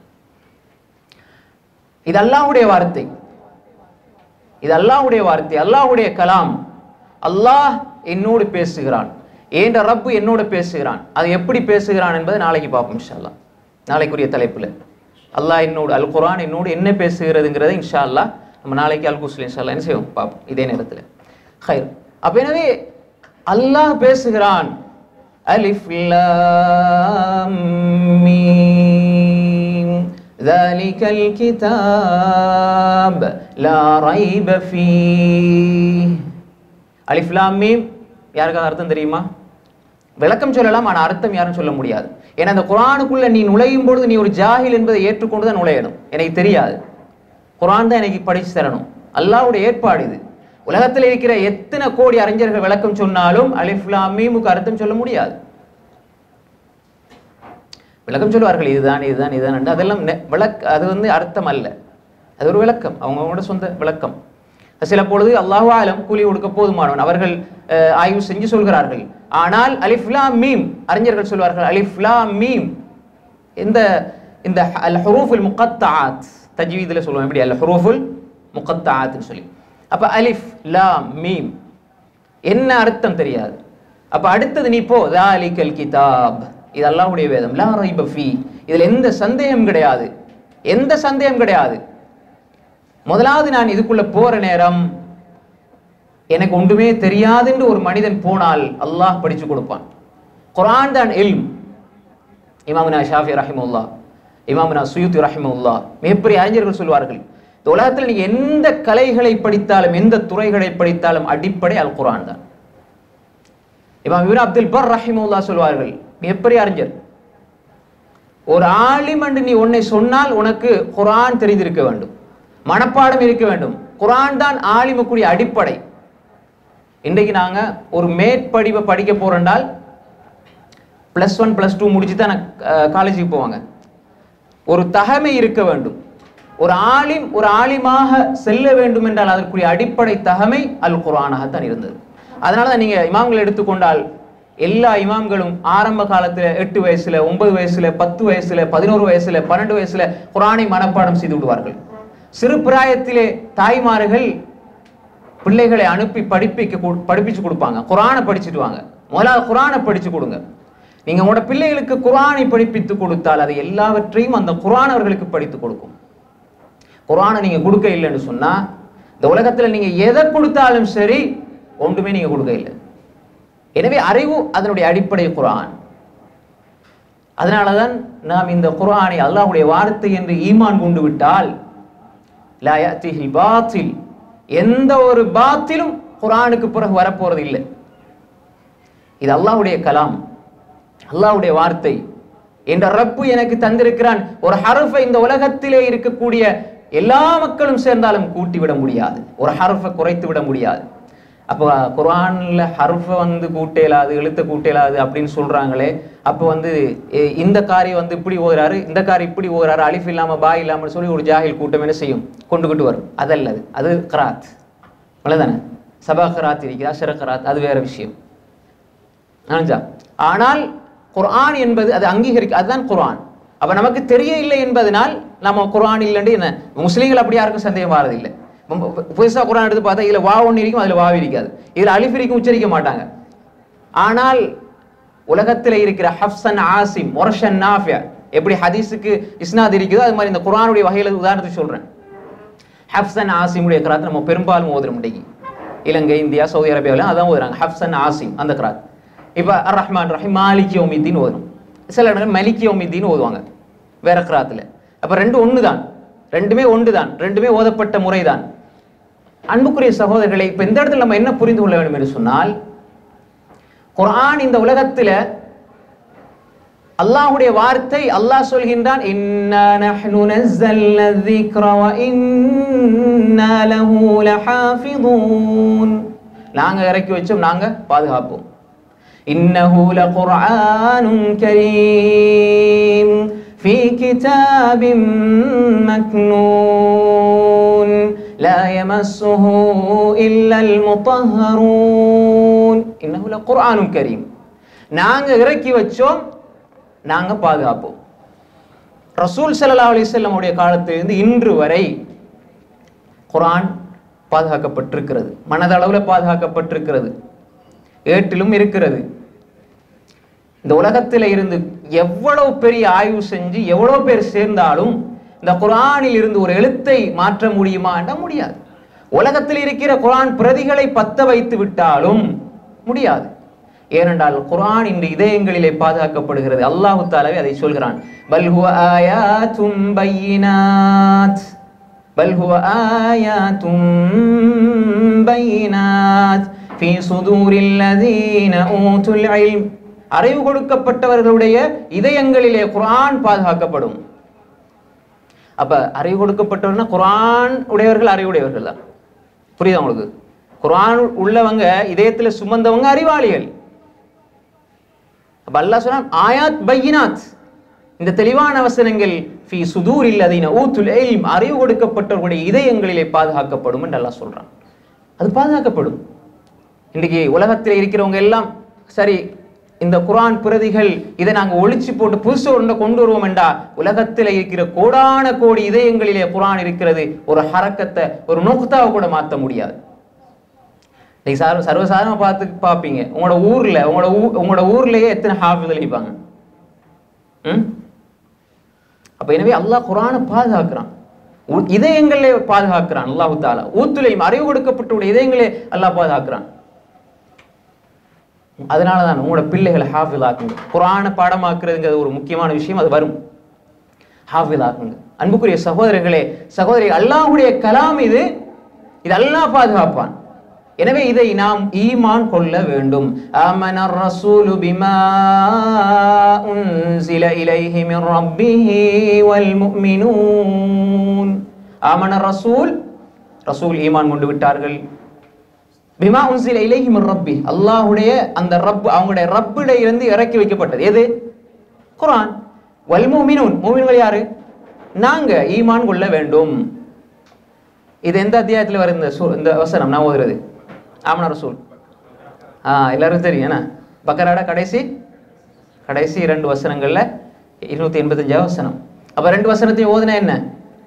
A: இது அல்லாஹ்வுடைய வார்த்தை இது அல்லாஹ்வுடைய வார்த்தை அல்லாஹ்வுடைய கலாம் அல்லாஹ் என்னோடு பேசுகிறான் ஏன்ற ரப்பு என்னோடு பேசுகிறான் அது எப்படி பேசுகிறான் என்பதை நாளைக்கு பார்ப்போம் இன்ஷா அல்லாஹ் நாளைக்குரிய தலைப்புல அல்லாஹ் என்னோடு அல் குர்ஆன் என்னோடு என்ன பேசுகிறதுங்கிறத இன்ஷா அல்லாஹ் நம்ம நாளைக்கு அல் குஸ்ல இன்ஷா அல்லாஹ் என்ன செய்வோம் பார்ப்போம் இதே நேரத்தில் ஹைர் அப்ப எனவே அல்லாஹ் பேசுகிறான் அலிஃப் லாம் மீம் ذلك الكتاب لا ريب فيه அலிஃப் லாம் மீம் யாருக்காவது அர்த்தம் தெரியுமா விளக்கம் சொல்லலாம் ஆனா அர்த்தம் யாரும் சொல்ல முடியாது ஏன்னா அந்த குரானுக்குள்ள நீ நுழையும் பொழுது நீ ஒரு ஜாஹில் என்பதை ஏற்றுக்கொண்டு தான் நுழையணும் எனக்கு தெரியாது குரான் தான் எனக்கு படிச்சு தரணும் அல்லாஹ்வுடைய ஏற்பாடு இது உலகத்தில் இருக்கிற எத்தனை கோடி அறிஞர்கள் விளக்கம் சொன்னாலும் அலிஃப் லாம் மீமுக்கு அர்த்தம் சொல்ல முடியாது விளக்கம் சொல்லுவார்கள் இதுதான் இதுதான் இதுதான் என்று அதெல்லாம் நெ- விளக் அது வந்து அர்த்தம் அல்ல அது ஒரு விளக்கம் அவங்களோட சொந்த விளக்கம் சில பொழுது அல்லாஹ் ஆலம் கூலி கொடுக்க போதுமானவன் அவர்கள் அஹ், ஆய்வு செஞ்சு சொல்கிறார்கள் ஆனால் அலிஃப்லா மீம் அறிஞர்கள் சொல்வார்கள் அலிஃப்லா மீம் இந்த இந்த அல் ஹுரூஃபுல் முகத்தாத் தஜ்வீதில் சொல்லுவோம் எப்படி அல் ஹுரூஃபுல் முகத்தாத்னு சொல்லி அப்ப அலிஃப் லாம் மீம் என்ன அர்த்தம் தெரியாது அப்ப அடுத்தது நீ போ தாலிகல் கிதாப் இது அல்லாஹ்வுடைய வேதம் லா ரைப ஃபீ இதுல எந்த சந்தேகம் கிடையாது எந்த சந்தேகம் கிடையாது முதலாவது நான் இதுக்குள்ள போற நேரம் எனக்கு ஒன்றுமே தெரியாதுன்னு ஒரு மனிதன் போனால் அல்லாஹ் படிச்சு கொடுப்பான் குர்ஆன் தான் இல்ம் இமாமுனா ஷாஃபி ரஹிமுல்லா இமாமுனா சுயூத்தி ரஹிமுல்லா மிகப்பெரிய அறிஞர்கள் சொல்வார்கள் இந்த உலகத்தில் நீங்க எந்த கலைகளை படித்தாலும் எந்த துறைகளை படித்தாலும் அடிப்படை அல் குர்ஆன் தான் இமாம் இப்னு அப்துல் பர் ரஹிமுல்லா சொல்வார்கள் மிகப்பெரிய அறிஞர் ஒரு ஆலிம் என்று நீ உன்னை சொன்னால் உனக்கு குர்ஆன் தெரிந்திருக்க வேண்டும் மனப்பாடம் இருக்க வேண்டும் குர்ஆன் தான் ஆலிமுக்குரிய அடிப்படை இன்றைக்கு நாங்க ஒரு மேற்படிவை படிக்க போறோம்னால் ப்ளஸ் ஒன் ப்ளஸ் டூ முடிச்சு தான் காலேஜுக்கு போவாங்க ஒரு தகமை இருக்க வேண்டும் ஒரு ஆலிம் ஒரு ஆலிமாக செல்ல வேண்டும் என்றால் அதற்குரிய அடிப்படை தகமை அல் குர்ஆனாகத்தான் இருந்தது அதனால தான் நீங்க இமாம்கள் எடுத்துக்கொண்டால் எல்லா இமாம்களும் ஆரம்ப காலத்துல எட்டு வயசுல ஒன்பது வயசுல பத்து வயசுல பதினோரு வயசுல பன்னெண்டு வயசுல குர்ஆனை மனப்பாடம் செய்து விடுவார்கள் சிறு பிராயத்திலே தாய்மார்கள் பிள்ளைகளை அனுப்பி படிப்பிக்க கு- படிப்பிச்சு கொடுப்பாங்க குரானை படிச்சுட்டு வாங்க முதலாவது குரானை படிச்சு கொடுங்க நீங்க உங்களோட பிள்ளைகளுக்கு குரானை படிப்பித்து கொடுத்தால் அது எல்லாவற்றையும் அந்த குரான் அவர்களுக்கு படித்து கொடுக்கும் குரானை நீங்க கொடுக்க இல்லைன்னு சொன்னா இந்த உலகத்துல நீங்க எதை கொடுத்தாலும் சரி ஒன்றுமே நீங்க கொடுக்க இல்லை எனவே அறிவு அதனுடைய அடிப்படை குரான் அதனாலதான் நாம் இந்த குர்ஆனை அல்லாஹ்வுடைய வார்த்தை என்று ஈமான் கொண்டு விட்டால் லா யஅதிஹில் பாத்தில் எந்த ஒரு பாத்திலும் குர்ஆனுக்கு பிறகு வரப்போறது இல்லை இது அல்லாஹ்வுடைய கலாம் அல்லாஹ்வுடைய வார்த்தை என்ற ரப்பு எனக்கு தந்திருக்கிறான் ஒரு ஹரஃபை இந்த உலகத்திலே இருக்கக்கூடிய எல்லா மக்களும் சேர்ந்தாலும் கூட்டி விட முடியாது ஒரு ஹரஃபை குறைத்து விட முடியாது அப்போ குர்ஆன்ல ஹர்ஃபை வந்து கூட்டேலாது எழுத்த கூட்டேலாது அப்படின்னு சொல்றாங்களே அப்போ வந்து எ- இந்த காரி வந்து இப்படி ஓதுறாரு இந்த காரி இப்படி ஓதுறாரு அலிஃப் இல்லாம பா இல்லாம சொல்லி ஒரு ஜாஹில் கூட்டம் என்ன செய்யும் கொண்டுகிட்டு வரும் அதல்லது அது கராத் அவ்வளவுதானே சபா கராத் இருக்கிறா சிற கராத் அது வேற விஷயம் ஆனஞ்சா ஆனால் குர்ஆன் என்பது அது அங்கீகரிக்க அதுதான் குர்ஆன் அப்ப நமக்கு தெரிய இல்லை என்பதனால் நம்ம குர்ஆன் இல்லைன்னு என்ன முஸ்லீம்கள் அப்படி யாருக்கும் சந்தேகம் வரதில்லை ரொம்ப புதுசா குர்ஆன் எடுத்து பார்த்தா இதுல வா ஒன்று இருக்கும் அதுல வாவு இருக்காது இதுல அலிஃப் இருக்கும் உச்சரிக்க மாட்டாங்க ஆனால் உலகத்தில் இருக்கிற ஹப்சன் ஆசிம் மொரஷன் நாஃபியா எப்படி ஹதீஸுக்கு இஸ்னாத் இருக்குதோ அது மாதிரி இந்த குர்ஆனுடைய வகையில உதாரணத்துக்கு சொல்றேன் ஹப்சன் ஆசிமுடைய கிராத் நம்ம பெரும்பாலும் ஓதுறோம் இன்னைக்கு இலங்கை இந்தியா சவுதி அரேபியாவிலும் அதான் ஓதுறாங்க ஹப்சன் ஆசிம் அந்த கிராத் இப்போ அர் ரஹ்மான் ரஹீம் மாலிக் யோமித்தின்னு ஓதும் சில இடங்கள் மலிக் யோமித்தின்னு ஓதுவாங்க வேற கிராத்தில் அப்போ ரெண்டு ஒன்று தான் ரெண்டுமே ஒன்று தான் ரெண்டுமே ஓதப்பட்ட முறை தான் அன்புக்குரிய சகோதரர்களை இப்போ இந்த இடத்துல நம்ம என்ன புரிந்து கொள்ள வேண்டும் என்று சொன்னால் குர்ஆன் இந்த உலகத்துல அல்லாஹ்வுடைய வார்த்தை அல்லாஹ் சொல்கின்றான் இன்னா நஹ்னு நஸ்ஸல்னா الذِّكْرَ وَإِنَّا لَهُ لَحَافِظُونَ நாங்க இறக்கி வச்சோம் நாங்க பாதுகாப்போம் இன்னஹு லகுர்ஆனுன் கரீம் في كتاب مكنون لا يمسه إلا المطهرون إنه لقرآن كريم நாங்க இறக்கி வச்சோம் நாங்க பாதுகாப்போம் ரசூல் ஸல்லல்லாஹு அலைஹி வஸல்லம் உடைய காலத்திலிருந்து இன்று வரை குர்ஆன் பாதுகாக்கப்பட்டிருக்கிறது மனதளவுல பாதுகாக்கப்பட்டிருக்கிறது ஏட்டிலும் இருக்கிறது இந்த உலகத்துல இருந்து எவ்வளவு பெரிய ஆய்வு செஞ்சு எவ்வளவு பேர் சேர்ந்தாலும் இந்த குர்ஆனில் இருந்து ஒரு எழுத்தை மாற்ற முடியுமா என்றால் முடியாது உலகத்தில் இருக்கிற குர்ஆன் பிரதிகளை பத்த வைத்து விட்டாலும் முடியாது ஏனென்றால் குர்ஆன் இன்று இதயங்களிலே பாதுகாக்கப்படுகிறது அல்லாஹு தாலாவே அதை சொல்கிறான் பல் ஹுவ ஆயாத்தும் பையினாத் பல் ஹுவ ஆயாத்தும் பையினாத் ஃபீ சுதூரில் லதீன ஊதுல் இல்ம் அறிவு கொடுக்கப்பட்டவர்களுடைய இதயங்களிலே குர்ஆன் பாதுகாக்கப்படும் அப்ப அறிவு கொடுக்கப்பட்டவர்னா குர்ஆன் உடையவர்கள் அறிவுடையவர்கள் தான் புரியுதா உங்களுக்கு குர்ஆன் உள்ளவங்க இதயத்துல சுமந்தவங்க அறிவாளிகள் அப்ப அல்லாஹ் சொன்னான் ஆயாத் பையினாத் இந்த தெளிவான வசனங்கள் ஃபி சுதூர் இல்லதீன ஊத்துல் இல்ம் அறிவு கொடுக்கப்பட்டவர்களுடைய இதயங்களிலே பாதுகாக்கப்படும் என்று அல்லாஹ் சொல்றான் அது பாதுகாக்கப்படும் இன்னைக்கு உலகத்தில் இருக்கிறவங்க எல்லாம் சரி இந்த குர்ஆன் பிரதிகள் இதை நாங்க ஒழிச்சு போட்டு புதுசு ஒன்றை கொண்டு வருவோம் என்றா உலகத்தில் இருக்கிற கோடான கோடி இதயங்களிலே குர்ஆன் இருக்கிறது ஒரு ஹரக்கத்தை ஒரு நோக்கத்தாவை கூட மாற்ற முடியாது நீங்க சர்வ சர்வசாதாரணமா பார்த்து பார்ப்பீங்க உங்களோட ஊர்ல உங்களோட ஊ உங்களோட ஊர்லயே எத்தனை ஹாஃபிகள் இருப்பாங்க ம் அப்ப எனவே அல்லாஹ் குர்ஆனை பாதுகாக்கிறான் உ- இதயங்களே பாதுகாக்கிறான் அல்லாஹு தாலா ஊத்துலையும் அறிவு கொடுக்கப்பட்ட இதயங்களே அல்லாஹ் பாதுகாக்கிறான் அதனால தான் உங்களோட பிள்ளைகளை ஹாஃபில் ஆக்குங்க குரானை பாடமாக்குறதுங்கிறது ஒரு முக்கியமான விஷயம் அது வரும் ஹாஃபில் ஆக்குங்க அன்புக்குரிய சகோதரர்களே சகோதரி அல்லாஹ்வுடைய கலாம் இது இது அல்லாஹ் பாதுகாப்பான் எனவே இதை நாம் ஈமான் கொள்ள வேண்டும் ஆமன ரசூலு பிமா உன்சில இலைஹி மின் ரப்பிஹி வல் முஃமினூன் ஆமன ரசூல் ரசூல் ஈமான் கொண்டு விட்டார்கள் பிமா உன்சில இலைஹி மின் ரப்பி அல்லாஹ்வுடைய அந்த ரப் அவங்களுடைய ரப்பிட இருந்து இறக்கி வைக்கப்பட்டது எது குர்ஆன் வல் முஃமினூன் முஃமின்கள் யாரு நாங்க ஈமான் கொள்ள வேண்டும் இது எந்த அத்தியாயத்துல வருது இந்த சூ- இந்த வசனம் நான் ஓதுறது ஆமனா ரசூல் ஆ எல்லாருக்கும் தெரியும் என்ன பக்கராட கடைசி கடைசி இரண்டு வசனங்கள்ல இருநூத்தி எண்பத்தஞ்சாவது வசனம் அப்ப ரெண்டு வசனத்தையும் ஓதுனா என்ன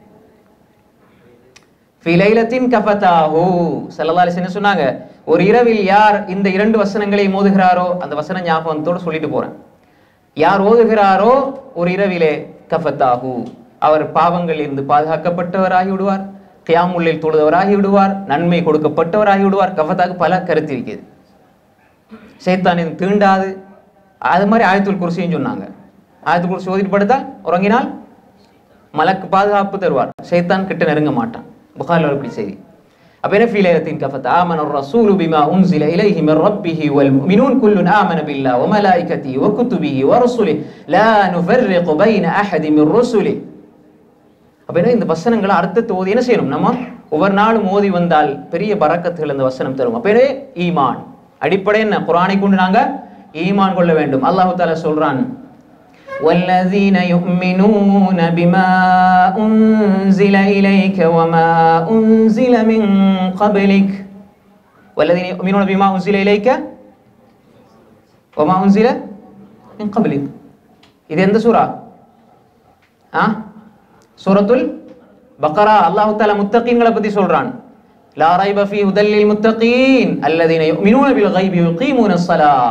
A: ஃபி லைலத்தின் கஃபதாஹு ஸல்லல்லாஹு அலைஹி வஸல்லம் சொன்னாங்க ஒரு இரவில் யார் இந்த இரண்டு வசனங்களை மோதுகிறாரோ அந்த வசன ஞாபகத்தோட சொல்லிட்டு போறேன் யார் ஓதுகிறாரோ ஒரு இரவிலே கஃபத்தாஹு அவர் பாவங்களில் இருந்து பாதுகாக்கப்பட்டவராகி விடுவார் கியாமுல்லில் தொழுதவராகி விடுவார் நன்மை கொடுக்கப்பட்டவராகி விடுவார் கஃபத்தாக்கு பல கருத்து இருக்குது சைத்தான் இது தீண்டாது அது மாதிரி ஆயத்துல் குர்சியும் சொன்னாங்க ஆயத்துல் குர்சி ஓதிட்டு படுத்தால் உறங்கினால் மலக்கு பாதுகாப்பு தருவார் சைத்தான் கிட்ட நெருங்க மாட்டான் புகாரில் இப்படி செய்தி அப்ப என்ன ஃபீல் ஆயிரத்தின் கஃபத் ஆமன الرسول بما انزل اليه من ربه والمؤمنون كل آمن بالله وملائكته وكتبه ورسله لا نفرق بين احد من رسله அப்ப என்ன இந்த வசனங்களை அர்த்தத்தை ஓதி என்ன செய்யணும் நம்ம ஒவ்வொரு நாளும் ஓதி வந்தால் பெரிய பரக்கத்துகள் இந்த வசனம் தரும் அப்ப எனவே ஈமான் அடிப்படை என்ன குரானை கொண்டு நாங்க ஈமான் கொள்ள வேண்டும் அல்லாஹு தாலா சொல்றான் والذين يؤمنون بما أنزل إليك وما أنزل من قبلك والذين يؤمنون بما أنزل إليك وما أنزل من قبلك இது எந்த சூரா ஆ சூரத்துல் பக்கரா அல்லாஹு தாலா முத்தகீன்களை பத்தி சொல்றான் லா ரைப ஃபீ ஹுதல் லில் முத்தகீன் அல்லதீன யுமினூன பில் கைபி யுகீமூன الصلاة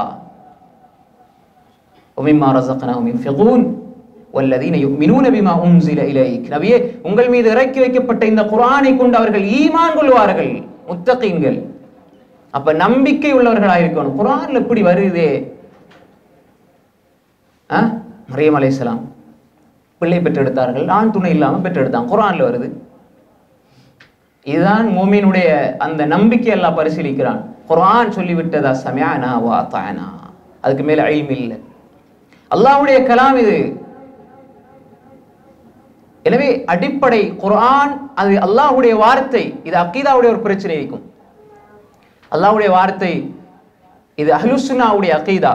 A: ومما رزقناهم ينفقون والذين يؤمنون بما انزل اليك நபியே உங்கள் மீது இறக்கி வைக்கப்பட்ட இந்த குர்ஆனை கொண்டு அவர்கள் ஈமான் கொள்வார்கள் முத்தகீன்கள் அப்ப நம்பிக்கை உள்ளவர்களாக இருக்கணும் குர்ஆன்ல இப்படி வருதே ஆ மரியம் அலைஹிஸ்ஸலாம் பிள்ளை பெற்றெடுத்தார்கள் ஆண் துணை இல்லாம பெற்றெடுத்தாங்க குர்ஆன்ல வருது இதுதான் மூமினுடைய அந்த நம்பிக்கை எல்லாம் பரிசீலிக்கிறான் குர்ஆன் சொல்லிவிட்டதா சமியானா வா அத்தானா அதுக்கு மேல இல்ம் இல்லை அல்லாஹ்வுடைய கலாம் இது எனவே அடிப்படை குர்ஆன் அது அல்லாஹ்வுடைய வார்த்தை இது அக்கீதாவுடைய ஒரு பிரச்சனை இருக்கும் அல்லாஹ்வுடைய வார்த்தை இது அஹ்லுசுன்னாவுடைய அக்கீதா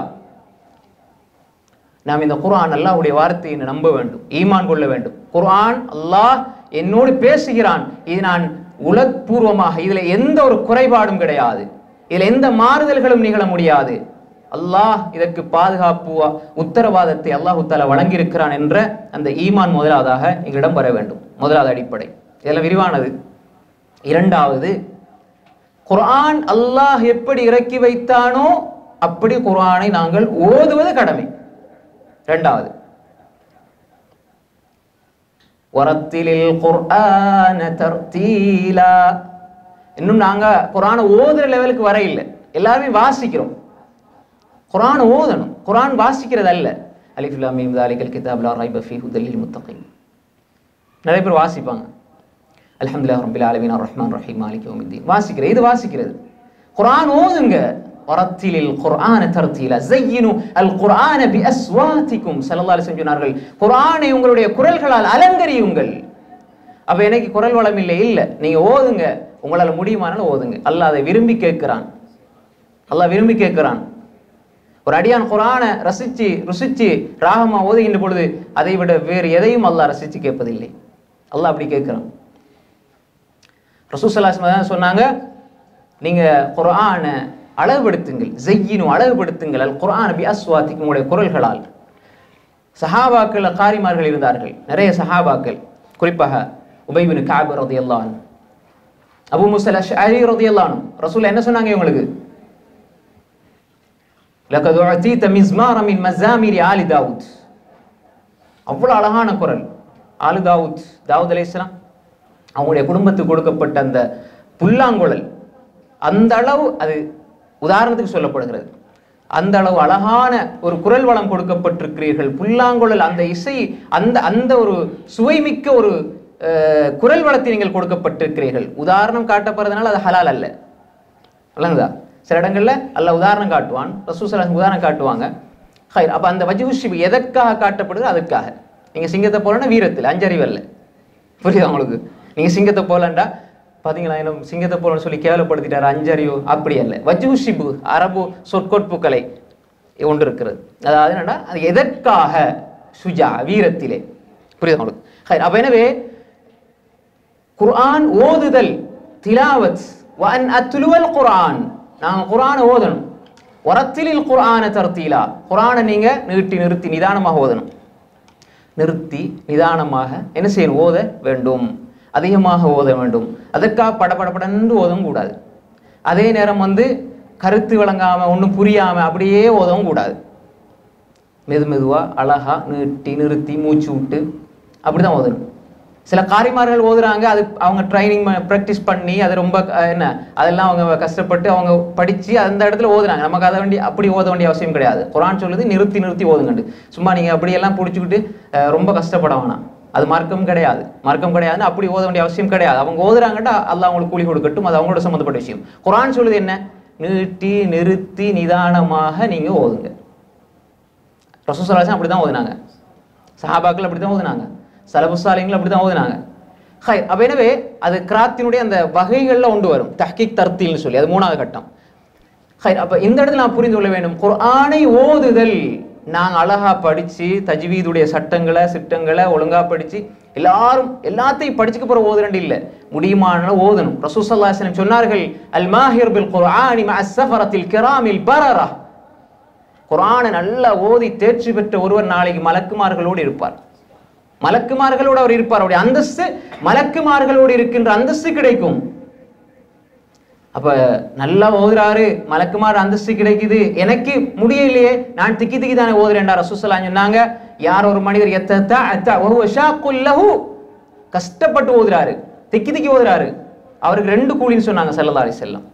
A: நாம் இந்த குர்ஆன் அல்லாஹ்வுடைய வார்த்தையை நம்ப வேண்டும் ஈமான் கொள்ள வேண்டும் குர்ஆன் அல்லாஹ் என்னோடு பேசுகிறான் இது நான் உலகப்பூர்வமாக இதுல எந்த ஒரு குறைபாடும் கிடையாது இதுல எந்த மாறுதல்களும் நிகழ முடியாது அல்லாஹ் இதற்கு பாதுகாப்பு உத்தரவாதத்தை அல்லாஹு தாலா வழங்கியிருக்கிறான் என்ற அந்த ஈமான் முதலாவதாக எங்களிடம் வர வேண்டும் முதலாவது அடிப்படை இதெல்லாம் விரிவானது இரண்டாவது குர்ஆன் அல்லாஹ் எப்படி இறக்கி வைத்தானோ அப்படி குர்ஆனை நாங்கள் ஓதுவது கடமை இரண்டாவது வரத்திலில் குர்ஆன தர்தீலா இன்னும் நாங்க குர்ஆனை ஓதுற லெவலுக்கு வர இல்லை எல்லாருமே வாசிக்கிறோம் குர்ஆன் ஓதணும் குர்ஆன் வாசிக்கிறது அல்ல அலிஃப் லாம் மீம் தாலிகல் கிதாப் லா ரைப ஃபீஹி ஹுதல் லில் முத்தகீன் நிறைய பேர் வாசிப்பாங்க அல்ஹம்துலில்லாஹ் ரப்பில் ஆலமீன் அர் ரஹ்மான் ரஹீம் மாலிக் யௌமித்தீன் வாசிக்கிறது இது வாசிக்கிறது குர்ஆன் ஓதுங்க வரத்திலில் குர்ஆன தர்தீலா ஜய்யினு அல் குர்ஆன பி அஸ்வாதிக்கும் ஸல்லல்லாஹு அலைஹி வஸல்லம் சொன்னார்கள் குர்ஆனை உங்களுடைய குரல்களால் அலங்கரியுங்கள் அப்ப எனக்கு குரல் வளம் இல்லை இல்ல நீங்க ஓதுங்க உங்களால முடியுமானாலும் ஓதுங்க அல்லாஹ் அதை விரும்பி கேட்கிறான் அல்லாஹ் விரும்பி கேட்கிறான் ஒரு அடியான் குரானை ரசிச்சு ருசிச்சு ராகமா ஓதுகின்ற பொழுது அதை விட வேறு எதையும் அல்லாஹ் ரசிச்சு கேட்பதில்லை அல்லாஹ் அப்படி கேட்கிறான் ரசூசல்லாஸ்மா தான் சொன்னாங்க நீங்க குர்ஆனை அழகுபடுத்துங்கள் ஜெய்யினும் அழகுபடுத்துங்கள் அல் குர்ஆன் பி அஸ்வாத்திக்கும் உங்களுடைய குரல்களால் சஹாபாக்கள் காரிமார்கள் இருந்தார்கள் நிறைய சஹாபாக்கள் குறிப்பாக உபைபின் காபர் ரதியல்லான் அபு முசல் அஷ்அரி ரதியல்லான் ரசூல் என்ன சொன்னாங்க இவங்களுக்கு லக்கது உஅதீத மிஸ்மார மின் மஸாமிரி ஆலி தாவூத் அவ்வளவு அழகான குரல் ஆலு தாவூத் தாவூத் அலைஹிஸ்ஸலாம் அவங்களுடைய குடும்பத்துக்கு கொடுக்கப்பட்ட அந்த புல்லாங்குழல் அந்த அளவு அது உதாரணத்துக்கு சொல்லப்படுகிறது அந்த அளவு அழகான ஒரு குரல் வளம் கொடுக்கப்பட்டிருக்கிறீர்கள் புல்லாங்குழல் அந்த இசை அந்த அந்த ஒரு சுவைமிக்க ஒரு அஹ், குரல் வளத்தை நீங்கள் கொடுக்கப்பட்டிருக்கிறீர்கள் உதாரணம் காட்டப்படுறதுனால அது ஹலால் அல்ல விளங்குதா சில இடங்கள்ல அல்லாஹ் உதாரணம் காட்டுவான் ரசூசலாஸ் உதாரணம் காட்டுவாங்க ஹைர் அப்ப அந்த வஜுஷிப் எதற்காக காட்டப்படுது அதுக்காக நீங்க சிங்கத்தை போலன்னா வீரத்தில் அஞ்சறிவல்ல புரியுதா உங்களுக்கு நீங்க சிங்கத்தை போலண்டா பாத்தீங்களா என்ன சிங்கத்தை போலன்னு சொல்லி கேவலப்படுத்திட்டாரு அஞ்சறிவு அப்படி அல்ல வஜுஷிபு அரபு சொற்கொட்புக்கலை ஒன்று இருக்கிறது அதாவது என்னன்னா அது எதற்காக சுஜா வீரத்திலே புரியுதா உங்களுக்கு ஹைர் அப்ப எனவே குர்ஆன் ஓதுதல் திலாவத் வன் அத்துலுவல் குர்ஆன் நாங்கள் குர்ஆனை ஓதணும் வரத்திலில் குர்ஆன தர்த்தீலா குர்ஆனை நீங்க நீட்டி நிறுத்தி நிதானமாக ஓதணும் நிறுத்தி நிதானமாக என்ன செய்யணும் ஓத வேண்டும் அதிகமாக ஓத வேண்டும் அதற்காக படபடபடன்னு ஓதவும் கூடாது அதே நேரம் வந்து கருத்து விளங்காம ஒன்றும் புரியாம அப்படியே ஓதவும் கூடாது மெது மெதுவா அழகா நீட்டி நிறுத்தி மூச்சு விட்டு அப்படிதான் ஓதணும் சில காரிமார்கள் ஓதுறாங்க அது அவங்க ட்ரைனிங் ப்ராக்டிஸ் பண்ணி அது ரொம்ப அஹ், என்ன அதெல்லாம் அவங்க கஷ்டப்பட்டு அவங்க படிச்சு அந்த இடத்துல ஓதுறாங்க நமக்கு அதை வேண்டி அப்படி ஓத வேண்டிய அவசியம் கிடையாது குரான் சொல்லுது நிறுத்தி நிறுத்தி ஓதுங்கண்டு சும்மா நீங்க அப்படியெல்லாம் பிடிச்சிக்கிட்டு அஹ், ரொம்ப கஷ்டப்பட வேணாம் அது மார்க்கம் கிடையாது மார்க்கம் கிடையாதுன்னு அப்படி ஓத வேண்டிய அவசியம் கிடையாது அவங்க ஓதுறாங்கட்டா அல்லாஹ் அவங்களுக்கு கூலி கொடுக்கட்டும் அது அவங்களோட சம்மந்தப்பட்ட விஷயம் குரான் சொல்லுது என்ன நீட்டி நிறுத்தி நிதானமாக நீங்க ஓதுங்க ரசூசலாசன் அப்படி தான் ஓதுனாங்க சஹாபாக்கள் அப்படி தான் ஓதுனாங்க சலபுசாலிங்கள் அப்படி தான் ஓதுனாங்க ஹை அப்ப எனவே அது கிராத்தினுடைய அந்த வகைகள்ல கொண்டு வரும் தஹ்கீக் தர்த்தீல்னு சொல்லி அது மூணாவது கட்டம் ஹை அப்ப இந்த இடத்துல நான் புரிந்து கொள்ள வேண்டும் குர்ஆனை ஓதுதல் நாங்க அழகா படிச்சு தஜ்வீதுடைய சட்டங்களை சிட்டங்களை ஒழுங்கா படிச்சு எல்லாரும் எல்லாத்தையும் படிச்சுக்க போற ஓதுறண்டு இல்ல முடியுமான ஓதணும் ரசூசல்லா சொன்னார்கள் அல் மாஹிர் பில் குர்ஆனி மஅ ஸஃபரத்தில் கிராமில் பரரா குர்ஆனை நல்லா ஓதி தேர்ச்சி பெற்ற ஒருவர் நாளைக்கு மலக்குமார்களோடு இருப்பார் மலக்குமார்களோடு அவர் இருப்பார் அவருடைய அந்தஸ்து மலக்குமார்களோடு இருக்கின்ற அந்தஸ்து கிடைக்கும் அப்ப நல்லா ஓதுறாரு மலக்குமார் அந்தஸ்து கிடைக்குது எனக்கு முடியலையே நான் திக்கி திக்கி தானே ஓதுறேன்டா ரசூசல்லா சொன்னாங்க யார் ஒரு மனிதர் எத்த அத்த ஒஹுவ ஷாக்குல் லஹு கஷ்டப்பட்டு ஓதுறாரு திக்கி திக்கி ஓதுறாரு அவருக்கு ரெண்டு கூலின்னு சொன்னாங்க ஸல்லல்லாஹு அலைஹி வஸல்லம்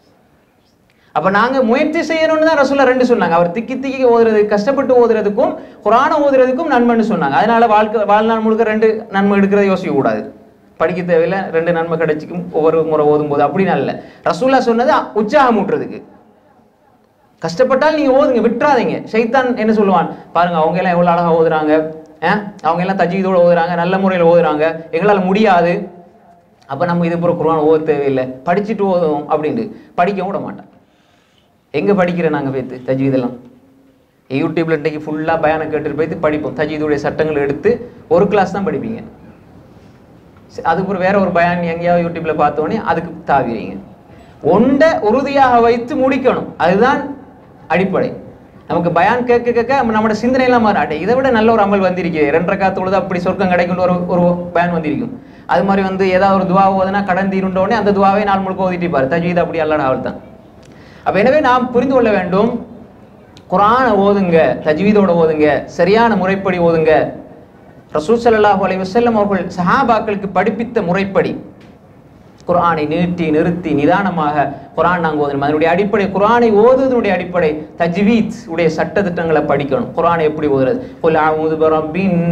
A: அப்ப நாங்க முயற்சி செய்யணும்னு தான் ரசூலா ரெண்டு சொன்னாங்க அவர் திக்கி திக்கி ஓதுறது கஷ்டப்பட்டு ஓதுறதுக்கும் குரான ஓதுறதுக்கும் நன்மைன்னு சொன்னாங்க அதனால வாழ்க்கை வாழ்நாள் முழுக்க ரெண்டு நன்மை எடுக்கிறத யோசிக்க கூடாது படிக்க தேவையில்ல ரெண்டு நன்மை கிடைச்சிக்கும் ஒவ்வொரு முறை ஓதும் போது அப்படின்னு அல்ல ரசூலா சொன்னது உற்சாகம் ஊட்டுறதுக்கு கஷ்டப்பட்டால் நீங்க ஓதுங்க விட்டுறாதீங்க ஷைத்தான் என்ன சொல்லுவான் பாருங்க அவங்க எல்லாம் எவ்வளவு அழகா ஓதுறாங்க அஹ், அவங்க எல்லாம் தஜீதோட ஓதுறாங்க நல்ல முறையில் ஓதுறாங்க எங்களால முடியாது அப்ப நம்ம இது பூரா குர்ஆன் ஓத தேவையில்லை படிச்சுட்டு ஓதுவோம் அப்படின்ட்டு படிக்கவும் விட மாட்டேன் எங்க படிக்கிறேன் நாங்க போய்த்து தஜ்வீத் எல்லாம் யூடியூப்ல இன்றைக்கு ஃபுல்லா பயானை கேட்டுட்டு போய்த்து படிப்போம் தஜ்வீதுடைய சட்டங்களை எடுத்து ஒரு கிளாஸ் தான் படிப்பீங்க சரி, அதுக்கப்புறம் வேற ஒரு பயான் எங்கேயாவது யூடியூப்ல பார்த்தோன்னே அதுக்கு தாவிறீங்க ஒன்றை உறுதியாக வைத்து முடிக்கணும் அதுதான் அடிப்படை நமக்கு பயான் கேட்க கேட்க நம்மளோட சிந்தனை எல்லாம் மாறாட்டே இதை விட நல்ல ஒரு அமல் வந்திருக்கு ரெண்டரை காத்து அப்படி சொர்க்கம் கிடைக்கும்னு ஒரு ஒரு பயன் வந்திருக்கும் அது மாதிரி வந்து ஏதாவது ஒரு துவா ஓதுனா கடன் தீருண்ட உடனே அந்த துவாவை நாள் முழுக்க ஓதிட்டு இருப்பார் தஜ்வீத் அப்படி அல்லடா அவள் தான் அப்ப எனவே நாம் புரிந்து கொள்ள வேண்டும் குரானை ஓதுங்க தஜ்வீதோட ஓதுங்க சரியான முறைப்படி ஓதுங்க ரசூல் ஸல்லல்லாஹு அலைஹி வஸல்லம் அவர்கள் சஹாபாக்களுக்கு படிப்பித்த முறைப்படி குர்ஆனை நீட்டி நிறுத்தி நிதானமாக குர்ஆன் நாங்கள் ஓதணும் அதனுடைய அடிப்படை குர்ஆனை ஓதுவதனுடைய அடிப்படை தஜ்வீத் உடைய சட்ட திட்டங்களை படிக்கணும் குர்ஆனை எப்படி ஓதுறது குல் அஊது பிரப்பின்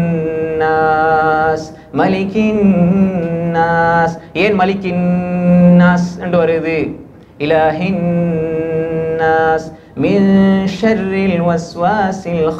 A: நாஸ் மலிகின் நாஸ் ஏன் மலிகின் நாஸ் என்று வருது இலஹின் நாஸ் மின் ஷர்ரில் வஸ்வாசில்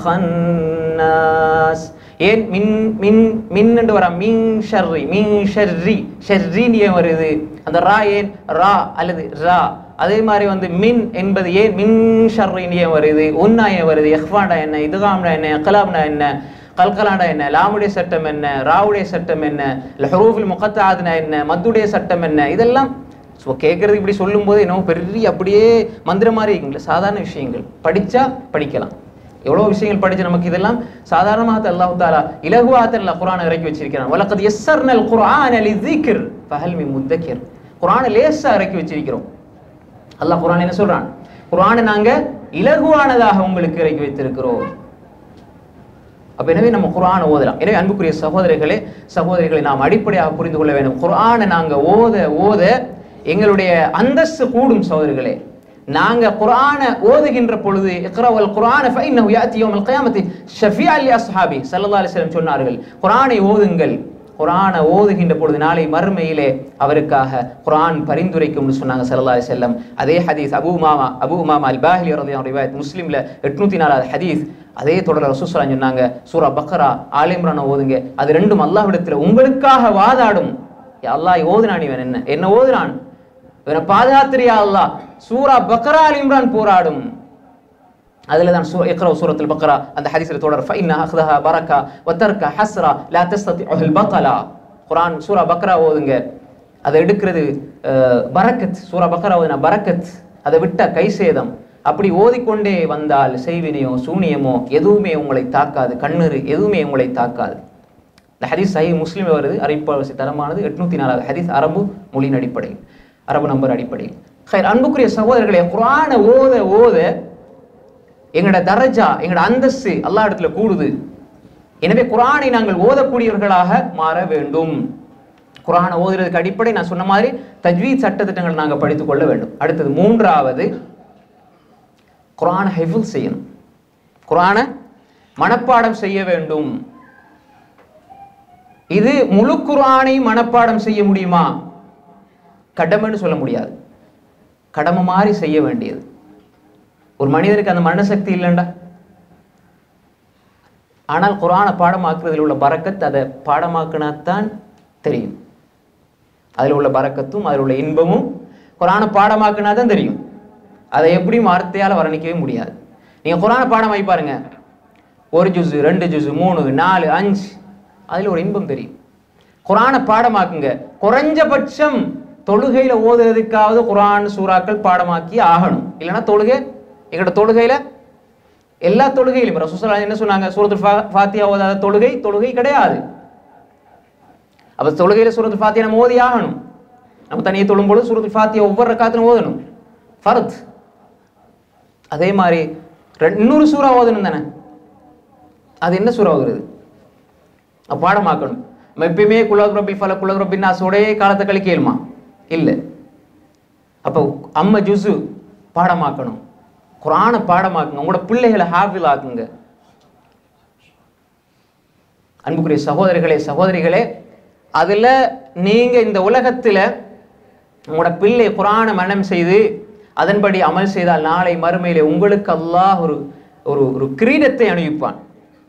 A: خناس ஏன் மின் மின் மின் என்று வர மின் ஷர்ரி மின் ஷர்ரி ஷர்ரின்னு ஏன் வருது அந்த ரா ஏன் ரா அல்லது ரா அதே மாதிரி வந்து மின் என்பது ஏன் மின் ஷர்ரின்னு ஏன் வருது உன்னா ஏன் வருது எஹ்வாண்டா என்ன இதுகாம்டா என்ன எக்கலாம்டா என்ன கல்கலாண்டா என்ன லாமுடைய சட்டம் என்ன ராவுடைய சட்டம் என்ன இல்லை ஹரூஃபில் முகத்தாதுனா என்ன மத்துடைய சட்டம் என்ன இதெல்லாம் ஸோ கேட்குறது இப்படி சொல்லும்போது என்னவோ பெரிய அப்படியே மந்திர மாதிரி இருக்குங்களே சாதாரண விஷயங்கள் படிச்சா படிக்கலாம் எவ்வளோ விஷயங்கள் படிச்சு நமக்கு இதெல்லாம் சாதாரணமாக அல்லாஹ் தாலா இலகுவாக அல்லா குரானை இறக்கி வச்சிருக்கிறான் வலக்கது எஸ்ஸர்னல் குர்ஆன் அலி திக்ர் ஃபஹல் மி முத்தக்கிர் குரானை லேசா இறக்கி வச்சிருக்கிறோம் அல்லாஹ் குரான் என்ன சொல்றான் குரானை நாங்க இலகுவானதாக உங்களுக்கு இறக்கி வைத்திருக்கிறோம் அப்ப எனவே நம்ம குர்ஆனை ஓதலாம் எனவே அன்புக்குரிய சகோதரர்களே சகோதரிகளை நாம் அடிப்படையாக புரிந்து கொள்ள வேண்டும் குர்ஆனை நாங்க ஓத ஓத எங்களுடைய அந்தஸ்து கூடும் சகோதரர்களே நாங்க குர்ஆனை ஓதுகின்ற பொழுது இக்ரவல் குர்ஆன ஃபைன்னஹு யாத்தி யௌமல் கியாமத்தி ஷஃபியன் லி அஸ்ஹாபி ஸல்லல்லாஹு அலைஹி வஸல்லம் சொன்னார்கள் குர்ஆனை ஓதுங்கள் குர்ஆனை ஓதுகின்ற பொழுது நாளை மறுமையிலே அவருக்காக குர்ஆன் பரிந்துரைக்கும்னு சொன்னாங்க ஸல்லல்லாஹு அலைஹி வஸல்லம் அதே ஹதீஸ் Abu Umamah Abu Umamah Al Bahili ரலியல்லாஹு ரிவாயத் முஸ்லிம்ல 804வது ஹதீஸ் அதே தொடர் ரசூலுல்லாஹி சொன்னாங்க சூரா பக்ரா ஆல் இம்ரான் ஓதுங்க அது ரெண்டும் அல்லாஹ்விடத்தில் உங்களுக்காக வாதாடும் யா அல்லாஹ் ஓதுனான் இவன் என்ன என்ன ஓதுனான் இவனை பாதுகாத்திரியா அல்லாஹ் சூரா பக்ரா ஆல் இம்ரான் போராடும் அதுல தான் சூ இக்ரா சூரத்துல் பக்ரா அந்த ஹதீஸ்ல தொடர் ஃபைன்ன அஹ்தஹா பரக்கா வத்தர்க ஹஸ்ரா லா தஸ்ததிஉல் பத்தலா குர்ஆன் சூரா பக்ரா ஓதுங்க அதை எடுக்கிறது அஹ், பரக்கத் சூரா பக்ரா ஓதுனா பரக்கத் அதை விட்ட கை சேதம் அப்படி ஓதிக்கொண்டே வந்தால் செய்வினையோ சூனியமோ எதுவுமே உங்களை தாக்காது கண்ணீர் எதுவுமே உங்களை தாக்காது இந்த ஹதீஸ் சஹி முஸ்லீம் வருது அரைப்பாவசி தரமானது எட்நூத்தி நாலாவது ஹதீஸ் அரபு மொழியின் அடிப்படையில் அரபு நம்பர் அடிப்படையில் ஹைர் அன்புக்குரிய சகோதரர்களே குர்ஆனை ஓத ஓத எங்களோட தரஜா எங்களோட அந்தஸ்து அல்லா இடத்துல கூடுது எனவே குர்ஆனை நாங்கள் ஓதக்கூடியவர்களாக மாற வேண்டும் குர்ஆனை ஓதுறதுக்கு அடிப்படை நான் சொன்ன மாதிரி தஜ்வீத் சட்டத்திட்டங்களை நாங்கள் படித்துக் கொள்ள வேண்டும் அடுத்தது மூன்றாவது குர்ஆனை ஹெஃபுல் செய்யணும் குர்ஆனை மனப்பாடம் செய்ய வேண்டும் இது முழு குர்ஆனை மனப்பாடம் செய்ய முடியுமா கடமைன்னு சொல்ல முடியாது கடமை மாதிரி செய்ய வேண்டியது ஒரு மனிதருக்கு அந்த மனசக்தி இல்லைண்டா ஆனால் குர்ஆனை பாடமாக்குறதில் உள்ள பரக்கத் அதை பாடமாக்கினாத்தான் தெரியும் அதில் உள்ள பரக்கத்தும் அதில் உள்ள இன்பமும் குர்ஆனை பாடமாக்கினா தான் தெரியும் அதை எப்படி வார்த்தையால் வர்ணிக்கவே முடியாது நீங்கள் குர்ஆனை பாடமாக்கி பாருங்க ஒரு ஜுஸு ரெண்டு ஜுஸு மூணு நாலு அஞ்சு அதில் ஒரு இன்பம் தெரியும் குர்ஆனை பாடமாக்குங்க குறைஞ்சபட்சம் தொழுகையில ஓதுறதுக்காவது குர்ஆன் சூறாக்கள் பாடமாக்கி ஆகணும் இல்லைன்னா தொழுகை எங்களோட தொழுகையில எல்லா தொழுகையிலும் ரசூசல்லா என்ன சொன்னாங்க சூரத்துல் ஃபா ஃபாத்தியா ஓதாத தொழுகை தொழுகை கிடையாது அப்ப தொழுகையில சூரத்துல் ஃபாத்தியா நம்ம ஓதி ஆகணும் நம்ம தனியே தொழும்போது சூரத்துல் ஃபாத்தியா ஒவ்வொரு ரக்காத்திலும் ஓதணும் ஃபர்த் அதே மாதிரி ரெண்டு- இன்னொரு சூறா ஓதணும் தானே அது என்ன சூறா ஓதுறது அப்ப பாடமாக்கணும் நம்ம எப்பயுமே குலக் ரப்பி ஃபல குலக் ரப்பி நாசோடே காலத்தை கழிக்கலுமா இல்லை அப்போ அம்ம ஜுசு பாடமாக்கணும் குரானை பாடமாக்குங்க உங்களோட பிள்ளைகளை ஹாஃபில் ஆக்குங்க அன்புக்குரிய சகோதரர்களே சகோதரிகளே அதுல நீங்க இந்த உலகத்துல உங்களோட பிள்ளை குரானை மனம் செய்து அதன்படி அமல் செய்தால் நாளை மறுமையிலே உங்களுக்கு அல்லாஹ் ஒரு ஒரு ஒரு கிரீடத்தை அணிவிப்பான்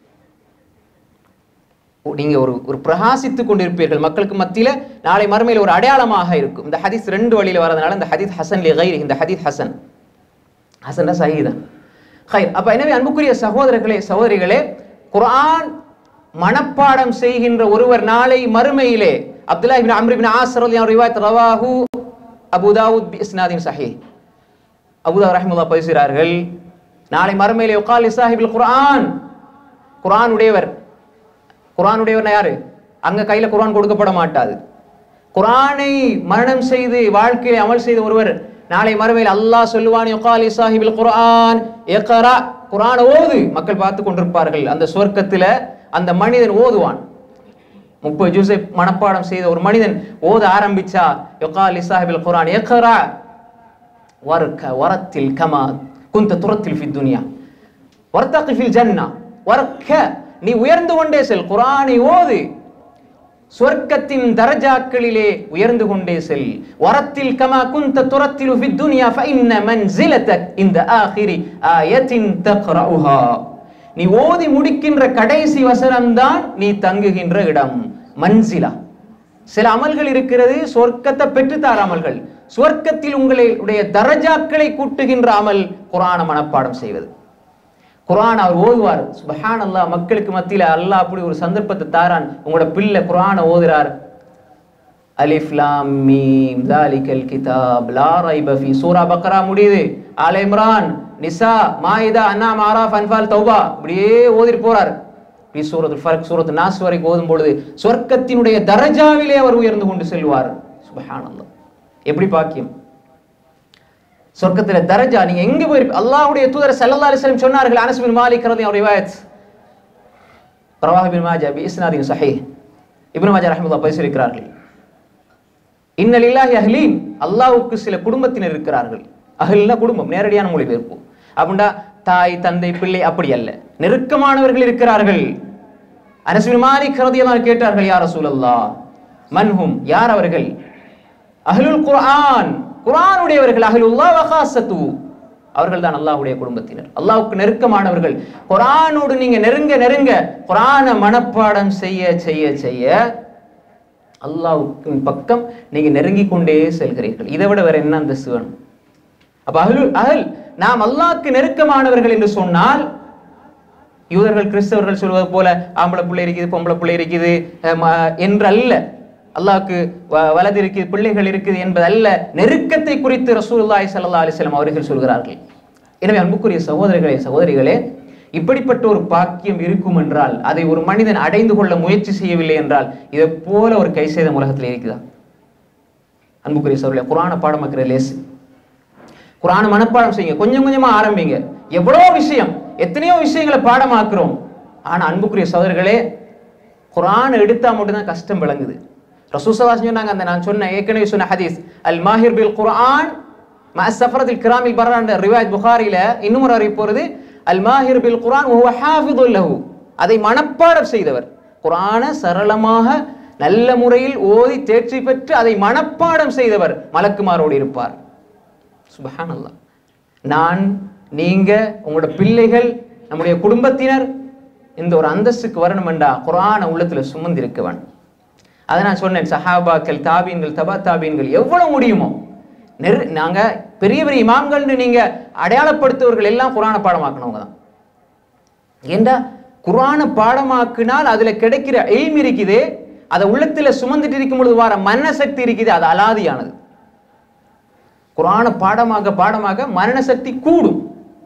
A: நீங்க ஒரு ஒரு பிரகாசித்துக் கொண்டிருப்பீர்கள் மக்களுக்கு மத்தியில நாளை மறுமையில் ஒரு அடையாளமாக இருக்கும் இந்த ஹதீஸ் ரெண்டு வழியில வரதுனால இந்த ஹதீஸ் ஹசன் லி கைரி இந்த ஹதீஸ் ஹசன் ஹசன் சஹீதான் ஹைர் அப்ப எனவே அன்புக்குரிய சகோதரர்களே சகோதரிகளே குர்ஆன் மனப்பாடம் செய்கின்ற ஒருவர் நாளை மறுமையிலே Abdullah ibn Amr ibn Aas ரலியல்லாஹு ரிவாயத் ரவாஹு அபூ தாவூத் பி இஸ்னாதின் சஹீஹ் அபூதா ரஹ்மத்துல்லாஹ் பேசுகிறார்கள் நாளை மறுமையிலே யுகால் சாஹிபில் குர்ஆன் குர்ஆன் உடையவர் குர்ஆன் உடையவர்னா யாரு அங்க கையில குர்ஆன் கொடுக்கப்பட மாட்டாது குரானை மரணம் செய்து வாழ்க்கையை அமல் செய்த ஒருவர் நாளை மறுமையில் அல்லாஹ் சொல்லுவான் யுகாலி சாஹிபில் குர்ஆன் இக்ரா குர்ஆன் ஓது மக்கள் பார்த்து கொண்டிருப்பார்கள் அந்த சொர்க்கத்துல அந்த மனிதன் ஓதுவான் முப்பது ஜூஸை மனப்பாடம் செய்த ஒரு மனிதன் ஓத ஆரம்பிச்சா யுகாலி சாஹிபில் குர்ஆன் இக்ரா வர்க்க வரத்தில் கமா குந்த துரத்தில் ஃபி துனியா வர்த்தகி ஃபில் ஜன்னா வர்க்க நீ உயர்ந்து கொண்டே செல் குர்ஆனை ஓது சொர்க்கத்தின் தரஜாக்களிலே உயர்ந்து கொண்டே செல் வரத்தில் கமா குந்த துரத்திலு ஃபி துனியா ஃபஇன்ன மன்சிலதக் இந்த ஆகிரி ஆயத்தின் தக்ரஉஹா நீ ஓதி முடிக்கின்ற கடைசி வசனம்தான் நீ தங்குகின்ற இடம் மன்சிலா சில அமல்கள் இருக்கிறது சொர்க்கத்தை பெற்றுத்தார அமல்கள் சொர்க்கத்தில் உங்களுடைய தரஜாக்களை கூட்டுகின்ற அமல் குரான மனப்பாடம் செய்வது குரான் அவர் ஓதுவார் சுபஹான் அல்லாஹ் மக்களுக்கு மத்தியில அல்லாஹ் அப்படி ஒரு சந்தர்ப்பத்தை தாரான் உங்களோட பிள்ளை குரானை ஓதுறார் அலிஃப் லாம் மீம் தாலிகல் கிதாப் லா ரைப ஃபீ சூரா பக்ரா முடியுது ஆல இம்ரான் நிசா மாயிதா அன்னாம் ஆராஃப் அன்ஃபால் தௌபா இப்படியே ஓதிட்டு போறார் இப்படி சூரத்துல் ஃபர்க் சூரத்து நாஸ் வரைக்கும் ஓதும் பொழுது சொர்க்கத்தினுடைய தரஜாவிலே அவர் உயர்ந்து கொண்டு செல்வார் சுபஹானல்லாஹ் எப்படி பாக்கியம் சொர்க்கத்துல தரஜா நீங்க எங்க போய் அல்லாஹ்வுடைய தூதர் ஸல்லல்லாஹு அலைஹி வஸல்லம் சொன்னார்கள் அனஸ் பின் மாலிக் ரலியல்லாஹு ரிவாயத் ரவாஹ் பின் மாஜா பி இஸ்னாதின் ஸஹீஹ் இப்னு மாஜா ரஹ்மத்துல்லாஹ் பேசியிருக்கிறார்கள் இன்ன லில்லாஹி அஹ்லீன் அல்லாஹ்வுக்கு சில குடும்பத்தினர் இருக்கிறார்கள் அஹ்ல்னா குடும்பம் நேரடியான மொழிபெயர்ப்பு அப்படின்னா தாய் தந்தை பிள்ளை அப்படி அல்ல நெருக்கமானவர்கள் இருக்கிறார்கள் அனஸ் பின் மாலிக் ரலியல்லாஹு கேட்டார்கள் யா ரசூலல்லாஹ் மன்ஹும் யார் அவர்கள் அஹ்லுல் குர்ஆன் குர்ஆனுடையவர்கள் அஹ்லுல்லாஹ் வகாசத்து அவர்கள் தான் அல்லாஹ்வுடைய குடும்பத்தினர் அல்லாஹ்வுக்கு நெருக்கமானவர்கள் குர்ஆனோடு நீங்க நெருங்க நெருங்க குர்ஆனை மனப்பாடம் செய்ய செய்ய செய்ய அல்லாஹ்வுக்கு பக்கம் நீங்க நெருங்கி கொண்டே செல்கிறீர்கள் இதை விட வேற என்ன அந்த சிவன் அப்ப அஹ்லு அஹல் நாம் அல்லாஹ்க்கு நெருக்கமானவர்கள் என்று சொன்னால் யூதர்கள் கிறிஸ்தவர்கள் சொல்வது போல ஆம்பளை பிள்ளை இருக்குது பொம்பளை பிள்ளை இருக்குது அஹ் ம- என்று அல்ல அல்லாஹ்க்கு வ- வலது இருக்குது பிள்ளைகள் இருக்குது என்பது அல்ல நெருக்கத்தை குறித்து ரசூலுல்லாஹி ஸல்லல்லாஹு அலைஹி வஸல்லம் அவர்கள் சொல்கிறார்கள் எனவே அன்புக்குரிய சகோதரர்களே சகோதரிகளே இப்படிப்பட்ட ஒரு பாக்கியம் இருக்கும் என்றால் அதை ஒரு மனிதன் அடைந்து கொள்ள முயற்சி செய்யவில்லை என்றால் இதை போல ஒரு கை செய்த உலகத்தில் இருக்குதா அன்புக்குரிய சகோதரர்களே குரான பாடமாக்குற லேசு குரான மனப்பாடம் செய்யுங்க கொஞ்சம் கொஞ்சமா ஆரம்பிங்க எவ்வளோ விஷயம் எத்தனையோ விஷயங்களை பாடமாக்குறோம் ஆனா அன்புக்குரிய சகோதரர்களே குரான் எடுத்தா மட்டும்தான் கஷ்டம் விளங்குது ரசூசலாஸ் சொன்னாங்க அந்த நான் சொன்ன ஏற்கனவே சொன்ன ஹதீஸ் அல் மாஹிர் பில் குர்ஆன் மா சஃபரத்தில் கிராமில் பர்ரான் ரிவாயத் புகாரில இன்னும் ஒரு அறிவிப்பு வருது அல் மாஹிர் பில் குர்ஆன் வஹுவ ஹாஃபிதுல் லஹு அதை மனப்பாடம் செய்தவர் குர்ஆனை சரளமாக நல்ல முறையில் ஓதி தேர்ச்சி பெற்று அதை மனப்பாடம் செய்தவர் மலக்குமாரோடு இருப்பார் சுபஹானல்லாஹ் நான் நீங்க உங்களோட பிள்ளைகள் நம்முடைய குடும்பத்தினர் இந்த ஒரு அந்தஸ்துக்கு வரணும் என்றா குரான உள்ளத்துல சுமந்து இருக்க வேண்டும் அதை நான் சொன்னேன் சஹாபாக்கள் தாபீன்கள் தபா தாபீன்கள் எவ்வளவு முடியுமோ நெரு நாங்க பெரிய பெரிய இமாம்கள்னு நீங்க அடையாளப்படுத்துவர்கள் எல்லாம் குரான பாடமாக்கணவங்க தான் ஏண்டா குரான பாடமாக்கினால் அதுல கிடைக்கிற எய்ம் இருக்குதே அதை உள்ளத்துல சுமந்துட்டு இருக்கும் பொழுது வர மனசக்தி இருக்குது அது அலாதியானது குரான பாடமாக பாடமாக மரண சக்தி கூடும்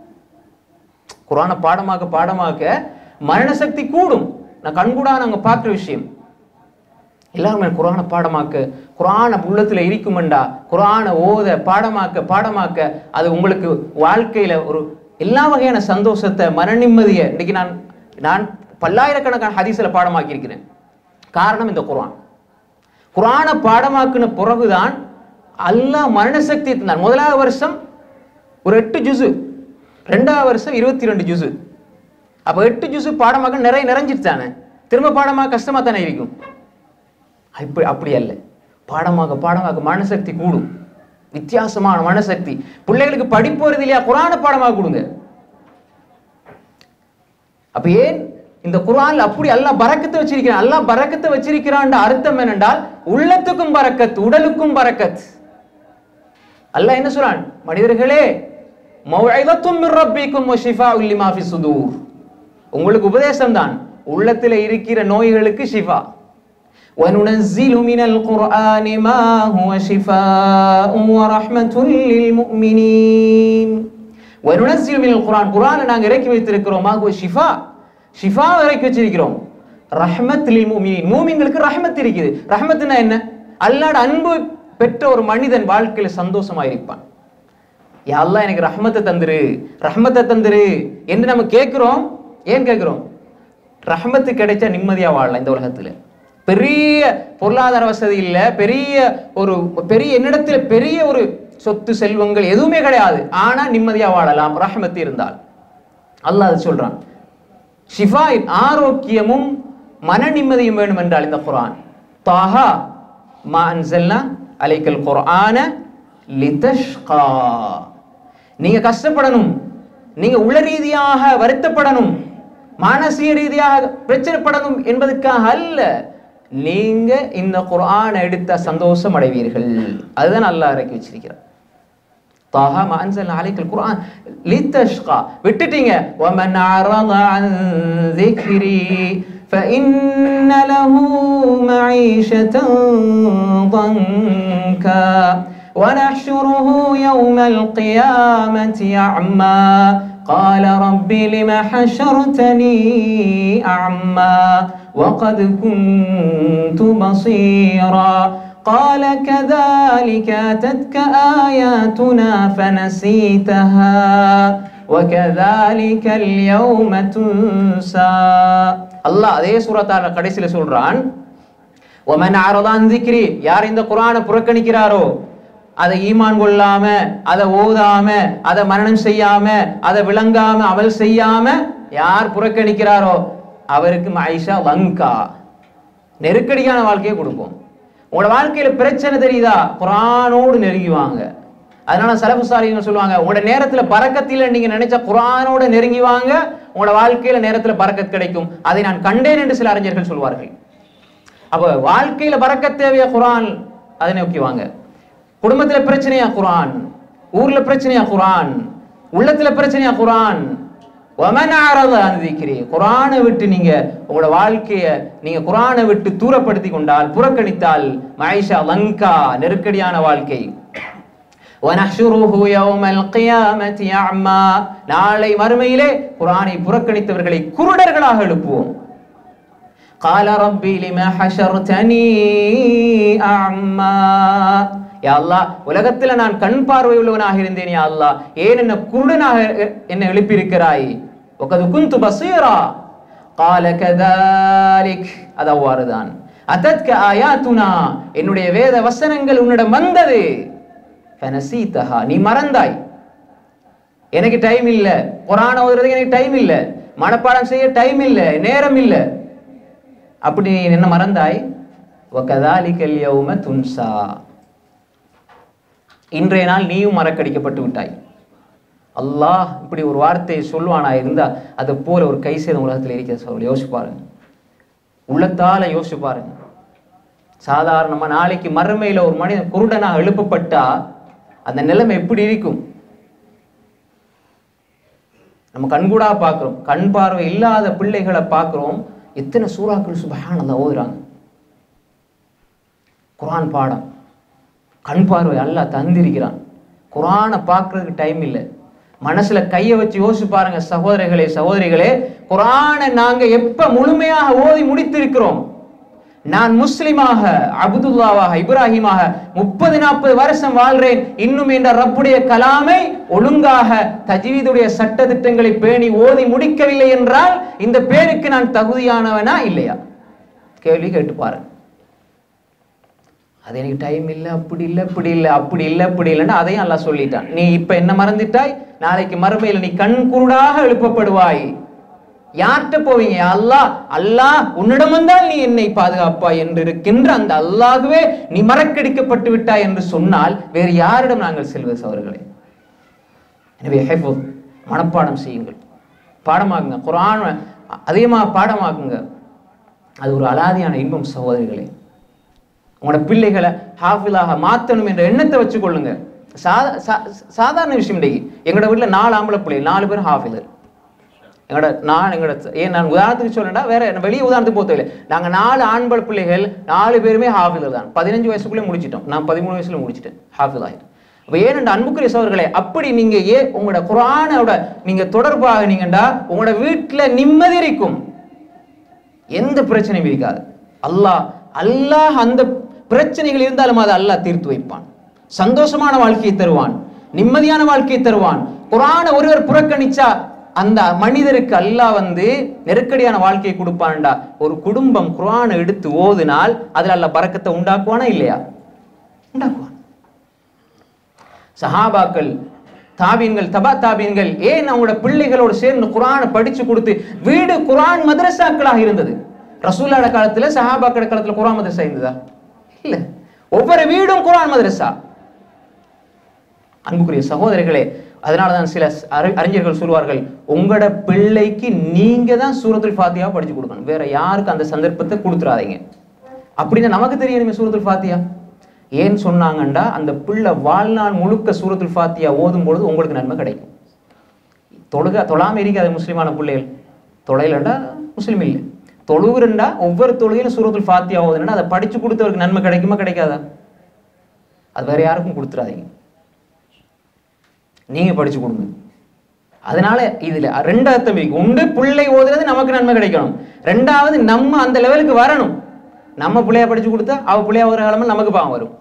A: குரான பாடமாக பாடமாக மரண சக்தி கூடும் நான் கண்கூடா நாங்க பார்க்குற விஷயம் எல்லாருமே குரான பாடமாக்க குரான உள்ளத்துல இருக்குமெண்டா குரான ஓத பாடமாக்க பாடமாக்க அது உங்களுக்கு வாழ்க்கையில ஒரு எல்லா வகையான சந்தோஷத்தை மன நிம்மதியை இன்னைக்கு நான் நான் பல்லாயிரக்கணக்கான ஹதீஸ்ல பாடமாக்கி இருக்கிறேன் காரணம் இந்த குரான் குரான பாடமாக்குன பிறகுதான் அல்லாஹ் மரணசக்தி தந்தான் முதலாவது வருஷம் ஒரு எட்டு ஜுசு ரெண்டாவது வருஷம் இருபத்தி ரெண்டு ஜுசு அப்போ எட்டு ஜுசு பாடமாக நிறைய நிறைஞ்சிட்டு தானே திரும்ப பாடமாக கஷ்டமா தானே இருக்கும் இப்படி அப்படி அல்ல பாடமாக பாடமாக மனசக்தி கூடும் வித்தியாசமான மனசக்தி பிள்ளைகளுக்கு படிப்பு வருது இல்லையா குரான பாடமாக கொடுங்க அப்ப ஏன் இந்த குர்ஆன்ல அப்படி அல்லாஹ் பரக்கத்தை வச்சிருக்கிறான் அல்லாஹ் பரக்கத்தை வச்சிருக்கிறான் அர்த்தம் என்னென்றால் உள்ளத்துக்கும் பரக்கத் உடலுக்கும் பரக்கத் அல்லாஹ் என்ன சொல்றான் மனிதர்களே மௌஇதத்தும் மிர் ரப்பிக்கும் வ ஷிஃபாஉல் லிமா ஃபி சுதூர் உங்களுக்கு உபதேசம் தான் உள்ளத்துல இருக்கிற நோய்களுக்கு ஷிஃபா وننزل من القرآن ما هو شفاء ورحمة للمؤمنين وننزل من القرآن قرآن நாங்க இறக்கி வைத்திருக்கிறோம் ما هو شفاء ஷிஃபா இறக்கி வச்சிருக்கிறோம் ரஹ்மத் லில் முஃமினீன் மூமின்களுக்கு ரஹ்மத் இருக்குது ரஹ்மத்னா என்ன அல்லாட அன்பு பெற்ற ஒரு மனிதன் வாழ்க்கையில சந்தோஷமா இருப்பான் யா அல்லாஹ் எனக்கு ரஹ்மத்தை தந்துரு ரஹ்மத்தை தந்துரு என்று நம்ம கேட்கிறோம் ஏன் கேட்கிறோம் ரஹ்மத்து கிடைச்சா நிம்மதியா வாழலாம் இந்த உலகத்துல பெரிய பொருளாதார வசதி இல்ல பெரிய ஒரு பெரிய என்னிடத்துல பெரிய ஒரு சொத்து செல்வங்கள் எதுவுமே கிடையாது ஆனா நிம்மதியா வாழலாம் ரஹ்மத்து இருந்தால் அல்லாஹ் அது சொல்றான் ஷிஃபா ஆரோக்கியமும் மன நிம்மதியும் வேணும் என்றால் இந்த குர்ஆன் தாஹா மா அன்சல்னா அலைக்கல் குர்ஆன லிதஷ்கா நீங்க கஷ்டப்படணும் நீங்க உள ரீதியாக வருத்தப்படணும் மானசீக ரீதியாக பிரச்சனைப்படணும் என்பதற்காக அல்ல நீங்க இந்த குர்ஆனை எடுத்த சந்தோஷம் அடைவீர்கள் அதுதான் அல்லாஹ் இறக்கி வச்சிருக்கிறார் طه ما أنزلنا عليك القرآن لتشقى விட்டுட்டீங்க ومن أعرض عن ذكري فإن له معيشة ضنكا ونحشره يوم القيامة أعمى قال رب لم حشرتني أعمى وقد كنت بصيرا قال كذلك أتتك آياتنا فنسيتها وكذلك اليوم تنسى الله அதே சூரத்தால கடைசியில சொல்றான் ஒமன் ஆரதான் திக்ரி யார் இந்த குரானை புறக்கணிக்கிறாரோ அதை ஈமான் கொள்ளாம அதை ஓதாம அதை மரணம் செய்யாம அதை விளங்காம அமல் செய்யாம யார் புறக்கணிக்கிறாரோ அவருக்கு ஐஷா லங்கா நெருக்கடியான வாழ்க்கையை கொடுப்போம் உங்களோட வாழ்க்கையில பிரச்சனை தெரியுதா குரானோடு நெருங்கிவாங்க அதனால சலபு சாலிகள் சொல்லுவாங்க உங்களோட நேரத்துல பறக்கத்தில நீங்க நினைச்ச குரானோட நெருங்கி வாங்க உங்களோட வாழ்க்கையில நேரத்துல பறக்கத் கிடைக்கும் அதை நான் கண்டேன் என்று சில அறிஞர்கள் சொல்வார்கள் அப்ப வாழ்க்கையில பறக்கத் தேவையா குரான் அதை நோக்கி வாங்க குடும்பத்துல பிரச்சனையா குரான் ஊர்ல பிரச்சனையா குரான் உள்ளத்துல பிரச்சனையா குரான் ஒமனாரத அனுதிக்கிறீ குரானை விட்டு நீங்க உங்களோட வாழ்க்கைய நீங்க குரானை விட்டு தூரப்படுத்தி கொண்டால் புறக்கணித்தால் மaiஷா லங்கா நெருக்கடியான வாழ்க்கை وَنَحْشُرُهُ يَوْمَ الْقِيَامَةِ أَعْمَى நாளை மறுமையிலே குரானை புறக்கணித்தவர்களை குருடர்களாக எழுப்புவோம் قال ربي لما حشرتني أعمى யா அல்லாஹ் உலகத்துல நான் கண் பார்வை உள்ளவனாக இருந்தேன் யா அல்லாஹ் ஏன் என்ன குருடனாக என்னை எழுப்பியிருக்கிறாய் وقد كنت بصيرا قال كذلك அது அவ்வாறுதான் அதத்க ஆயாத்துனா என்னுடைய வேத வசனங்கள் உன்னிடம் வந்தது ஃபனசீதஹா நீ மறந்தாய் எனக்கு டைம் இல்ல குரான் ஓதுறதுக்கு எனக்கு டைம் இல்ல மனப்பாடம் செய்ய டைம் இல்ல நேரம் இல்ல அப்படி நீ என்ன மறந்தாய் வகதாலிகல் யௌம துன்சா இன்றைய நாள் நீயும் மறக்கடிக்கப்பட்டு விட்டாய் அல்லாஹ் இப்படி ஒரு வார்த்தையை சொல்வானா இருந்தா அதை போல ஒரு கை செய்த உலகத்தில் இருக்கிறது சொல்ல யோசிச்சு பாருங்க உள்ளத்தால யோசிச்சு பாருங்க சாதாரணமா நாளைக்கு மறுமையில ஒரு மனிதன் குருடனாக எழுப்பப்பட்டா அந்த நிலைமை எப்படி இருக்கும் நம்ம கண்கூடா பார்க்கிறோம் கண் பார்வை இல்லாத பிள்ளைகளை பார்க்கிறோம் எத்தனை சூறாக்கள் சுபஹானல்லாஹ் ஓதுறாங்க குர்ஆன் பாடம் கண் பார்வை அல்லாஹ் தந்திருக்கிறான் குர்ஆனை பார்க்கறதுக்கு டைம் இல்லை மனசுல கையை வச்சு யோசிச்சு பாருங்க சகோதரர்களே சகோதரிகளே குர்ஆனை நாங்க எப்ப முழுமையாக ஓதி முடித்திருக்கிறோம் நான் முஸ்லிமாக அப்துல்லாவாக இப்ராஹிமாக முப்பது நாற்பது வருஷம் வாழ்றேன் இன்னும் என்ற ரப்புடைய கலாமை ஒழுங்காக தஜ்வீதுடைய சட்ட திட்டங்களை பேணி ஓதி முடிக்கவில்லை என்றால் இந்த பேருக்கு நான் தகுதியானவனா இல்லையா கேள்வி கேட்டு பாருங்க அது எனக்கு டைம் இல்லை அப்படி இல்லை இப்படி இல்லை அப்படி இல்லை இப்படி இல்லைன்னு அதையும் அல்லாஹ் சொல்லிட்டான் நீ இப்ப என்ன மறந்துட்டாய் நாளைக்கு மறுமையில் நீ கண் குருடாக எழுப்பப்படுவாய் யார்கிட்ட போவீங்க யா அல்லாஹ் அல்லாஹ் உன்னிடம் வந்தால் நீ என்னை பாதுகாப்பாய் என்று இருக்கின்ற அந்த அல்லாஹ்வே நீ மறக்கடிக்கப்பட்டு விட்டாய் என்று சொன்னால் வேறு யாரிடம் நாங்கள் செல்வது சவர்களே எனவே ஹெஃபுத் மனப்பாடம் செய்யுங்கள் பாடமாக்குங்க குரான் அதிகமாக பாடமாக்குங்க அது ஒரு அலாதியான இன்பம் சகோதரிகளே உங்களோட பிள்ளைகளை ஹாஃபிலாக மாற்றணும் என்ற எண்ணத்தை வச்சுக்கொள்ளுங்க சாதா சா- சாதாரண விஷயம் இன்னைக்கு எங்களோட வீட்டில் நாலு ஆம்பளை பிள்ளைகள் நாலு பேரும் ஹாஃபிலர் எங்களோட நான் எங்களோட ஏன் நான் உதாரணத்துக்கு சொல்லணும்னா வேற என்ன வெளியே உதாரணத்துக்கு போத்தவில்லை நாங்க நாலு ஆண்கள் பிள்ளைகள் நாலு பேருமே ஹாஃபிலர் தான் பதினஞ்சு வயசுக்குள்ளே முடிச்சிட்டோம் நான் பதிமூணு வயசுல முடிச்சிட்டேன் ஹாஃபில் ஆகிட்டு அப்போ ஏனென்ற அன்புக்குரிய சோர்களே அப்படி நீங்க ஏ உங்களோட குரானோட நீங்க தொடர்பாக நீங்கண்டா உங்களோட வீட்டுல நிம்மதி இருக்கும் எந்த பிரச்சனையும் இருக்காது அல்லாஹ் அல்லாஹ் அந்த பிரச்சனைகள் இருந்தாலும் அதை அல்லாஹ் தீர்த்து வைப்பான் சந்தோஷமான வாழ்க்கையை தருவான் நிம்மதியான வாழ்க்கையை தருவான் குரானை ஒருவர் புறக்கணிச்சா அந்த மனிதருக்கு அல்லாஹ் வந்து நெருக்கடியான வாழ்க்கையை கொடுப்பான்டா ஒரு குடும்பம் குரானை எடுத்து ஓதுனால் அதுல அல்லாஹ் பறக்கத்தை உண்டாக்குவானா இல்லையா உண்டாக்குவான் சஹாபாக்கள் தாபீன்கள் தபா தாபீன்கள் ஏன் அவங்களோட பிள்ளைகளோடு சேர்ந்து குரானை படிச்சு கொடுத்து வீடு குரான் மதரசாக்களாக இருந்தது ரசூல்லாட காலத்துல சஹாபாக்கள காலத்துல குரான் மதரசா இருந்ததா இல்ல ஒவ்வொரு வீடும் குரான் மதரசா அன்புக்குரிய சகோதரர்களே அதனாலதான் சில அறி- அறிஞர்கள் சொல்வார்கள் உங்களோட பிள்ளைக்கு நீங்க தான் சூரத்துல் ஃபாத்தியா படிச்சு கொடுக்கணும் வேற யாருக்கு அந்த சந்தர்ப்பத்தை கொடுத்துறாதீங்க அப்படின்னு நமக்கு தெரியணுமே சூரத்துல் ஃபாத்தியா ஏன் சொன்னாங்கண்டா அந்த பிள்ளை வாழ்நாள் முழுக்க சூரத்துல் ஃபாத்தியா ஓதும் பொழுது உங்களுக்கு நன்மை கிடைக்கும் தொழுக தொழாம இருக்காது முஸ்லிமான பிள்ளைகள் தொழைலண்டா முஸ்லீம் இல்லை தொழுகுறண்டா ஒவ்வொரு தொழுகையிலும் சூரத்துல் ஃபாத்தியா ஓதுனா அதை படிச்சு கொடுத்தவருக்கு நன்மை கிடைக்குமா கிடைக்காதா அது வேற யாருக்கும் கொடுத்துறாதீங்க நீங்க படிச்சு கொடுங்க அதனால இதுல ரெண்டு அர்த்தம் இருக்கு ஒன்று பிள்ளை ஓதுறது நமக்கு நன்மை கிடைக்கணும் ரெண்டாவது நம்ம அந்த லெவலுக்கு வரணும் நம்ம பிள்ளைய படிச்சு கொடுத்தா அவ பிள்ளைய ஒரு காலமா நமக்கு பாவம் வரும்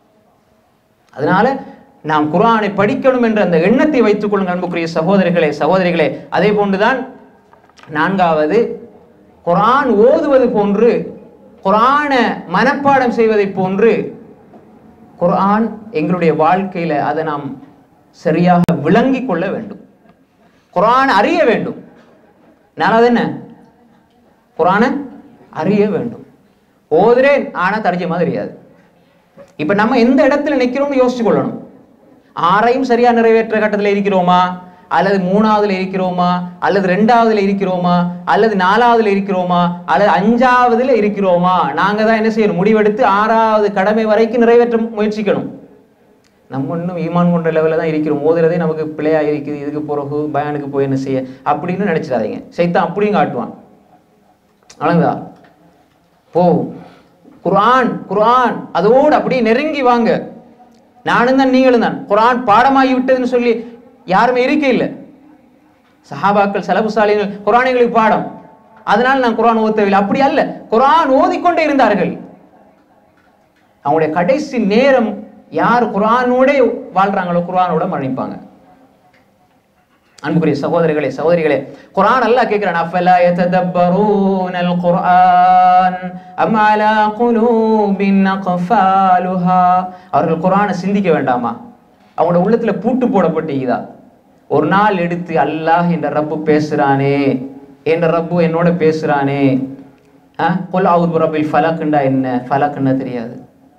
A: அதனால நாம் குர்ஆனை படிக்கணும் என்ற அந்த எண்ணத்தை வைத்துக் கொள்ளுங்கள் அன்புக்குரிய சகோதரர்களே சகோதரிகளே அதே போன்றுதான் நான்காவது குர்ஆன் ஓதுவது போன்று குர்ஆனை மனப்பாடம் செய்வதை போன்று குர்ஆன் எங்களுடைய வாழ்க்கையில அதை நாம் சரியாக விளங்கிக் கொள்ள வேண்டும் குர்ஆன் அறிய வேண்டும் நான் அது என்ன குர்ஆனை அறிய வேண்டும் ஓதுறேன் ஆனா தர்ஜமா தெரியாது இப்ப நம்ம எந்த இடத்துல நிக்கிறோம்னு யோசிச்சு கொள்ளணும் ஆறையும் சரியா நிறைவேற்ற கட்டத்துல இருக்கிறோமா அல்லது மூணாவதுல இருக்கிறோமா அல்லது ரெண்டாவதுல இருக்கிறோமா அல்லது நாலாவதுல இருக்கிறோமா அல்லது அஞ்சாவதுல இருக்கிறோமா நாங்க தான் என்ன செய்யணும் முடிவெடுத்து ஆறாவது கடமை வரைக்கும் நிறைவேற்ற முயற்சிக்கணும் நம்ம இன்னும் ஈமான் கொண்ட லெவலில் தான் இருக்கிறோம் ஓதுறதே நமக்கு பிள்ளையா இருக்குது இதுக்கு பிறகு பயானுக்கு போய் என்ன செய்ய அப்படின்னு நினைச்சிடாதீங்க சைத்தான் அப்படியும் காட்டுவான் அழங்கா போ குர்ஆன் குர்ஆன் அதோடு அப்படியே நெருங்கி வாங்க நானும் தான் நீங்களும் தான் குர்ஆன் பாடமாகி விட்டதுன்னு சொல்லி யாருமே இருக்க இல்லை சஹாபாக்கள் சலபுசாலிகள் குர்ஆன் எங்களுக்கு பாடம் அதனால நான் குர்ஆன் ஓதவில்லை அப்படி அல்ல குர்ஆன் ஓதிக்கொண்டே இருந்தார்கள் அவங்களுடைய கடைசி நேரம் யார் குர்ஆனோட வாழ்றாங்களோ குர்ஆனோட மரணிப்பாங்க அன்புக்குரிய சகோதரர்களே சகோதரிகளே குர்ஆன் அல்லாஹ் கேக்குறான் அஃபலா யததப்பரூனல் குர்ஆன் அம் அலா குலூபின் அக்ஃபாலுஹா அவர்கள் குர்ஆனை சிந்திக்க வேண்டாமா அவங்களோட உள்ளத்துல பூட்டு போடப்பட்டிருக்குதா ஒரு நாள் எடுத்து அல்லாஹ் என்ற ரப்பு பேசுறானே என்ற ரப்பு என்னோட பேசுறானே கொல் அவுது ரப்பில் ஃபலக்குண்டா என்ன ஃபலக்குன்னா தெரியாது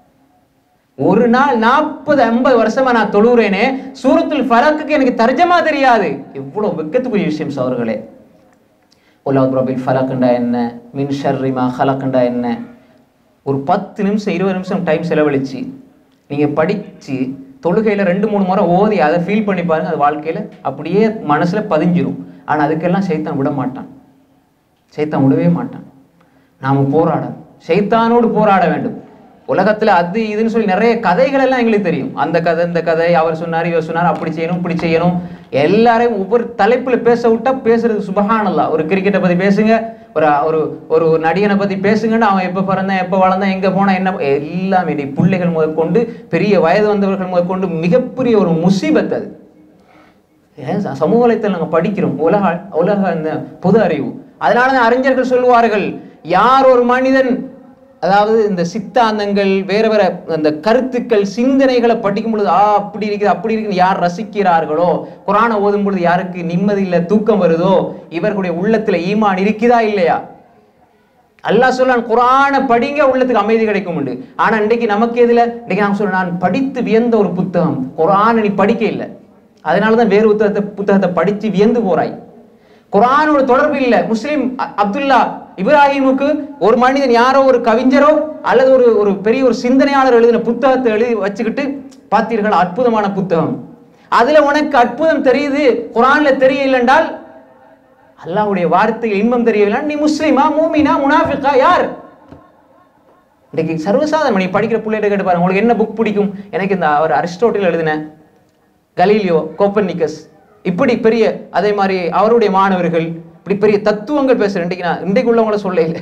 A: ஒரு நாள் நாற்பது ஐம்பது வருஷமா நான் தொழுகிறேனே சூரத்துல் ஃபலக்குக்கு எனக்கு தர்ஜமா தெரியாது எவ்வளவு வெக்கத்துக்குரிய விஷயம் சவர்களே உலாத் ரபில் ஃபலக்குண்டா என்ன மின் ஷர்ரிமா ஹலக்குண்டா என்ன ஒரு பத்து நிமிஷம் இருபது நிமிஷம் டைம் செலவழிச்சு நீங்க படிச்சு தொழுகையில ரெண்டு மூணு முறை ஓதி அதை ஃபீல் பண்ணி பாருங்க அது வாழ்க்கையில அப்படியே மனசுல பதிஞ்சிரும் ஆனா அதுக்கெல்லாம் சைத்தான் விட மாட்டான் சைத்தான் விடவே மாட்டான் நாம போராடணும் சைத்தானோடு போராட வேண்டும் உலகத்துல அது இதுன்னு சொல்லி நிறைய கதைகள் எல்லாம் எங்களுக்கு தெரியும் அந்த கதை இந்த கதை அவர் சொன்னார் இவர் சொன்னார் அப்படி செய்யணும் இப்படி செய்யணும் எல்லாரையும் ஒவ்வொரு தலைப்புல பேச விட்டா பேசுறது சுபஹானல்லா ஒரு கிரிக்கெட்டை பத்தி பேசுங்க ஒரு ஒரு ஒரு நடிகனை பத்தி பேசுங்கன்னு அவன் எப்ப பிறந்தான் எப்ப வளர்ந்தான் எங்க போனா என்ன எல்லாமே நீ பிள்ளைகள் முதற்கொண்டு பெரிய வயது வந்தவர்கள் முதற்கொண்டு மிகப்பெரிய ஒரு முசீபத் அது ஏன் ச- சமூக வலைத்தளம் நாங்க படிக்கிறோம் உலக உலக இந்த பொது அறிவு அதனால தான் அறிஞர்கள் சொல்லுவார்கள் யார் ஒரு மனிதன் அதாவது இந்த சித்தாந்தங்கள் வேற வேற அந்த கருத்துக்கள் சிந்தனைகளை படிக்கும் பொழுது ஆ அப்படி இருக்குது அப்படி இருக்குது யார் ரசிக்கிறார்களோ குரானை ஓதும் பொழுது யாருக்கு நிம்மதி இல்லை தூக்கம் வருதோ இவர்களுடைய உள்ளத்துல ஈமான் இருக்குதா இல்லையா அல்லாஹ் சொல்றான் குரானை படிங்க உள்ளத்துக்கு அமைதி கிடைக்கும் உண்டு ஆனா இன்னைக்கு நமக்கு எதுல இன்னைக்கு நான் சொல்றேன் நான் படித்து வியந்த ஒரு புத்தகம் குரானை நீ படிக்க இல்லை அதனாலதான் வேறு புத்தகத்தை புத்தகத்தை படிச்சு வியந்து போறாய் குரானோட தொடர்பு இல்லை முஸ்லிம் அ- அப்துல்லா இப்ராஹிமுக்கு ஒரு மனிதன் யாரோ ஒரு கவிஞரோ அல்லது ஒரு ஒரு பெரிய ஒரு சிந்தனையாளர் எழுதின புத்தகத்தை எழுதி வச்சுக்கிட்டு பார்த்தீர்கள் அற்புதமான புத்தகம் அதுல உனக்கு அற்புதம் தெரியுது குரான்ல தெரியல என்றால் அல்லாஹ்வுடைய வார்த்தையில் இன்பம் தெரியவில்லை நீ முஸ்லிமா மூமினா முனாஃபிகா யார் இன்னைக்கு சர்வசாதாரணம் நீ படிக்கிற பிள்ளைகிட்ட கேட்டு பாருங்க உங்களுக்கு என்ன புக் பிடிக்கும் எனக்கு இந்த அவர் அரிஸ்டோட்டில் எழுதின கலீலியோ கோப்பர்னிக்கஸ் இப்படி பெரிய அதே மாதிரி அவருடைய மாணவர்கள் இப்படி பெரிய தத்துவங்கள் பேசுறேன் இன்றைக்கு நான் இன்றைக்கு உள்ளவங்கள சொல்ல இல்லை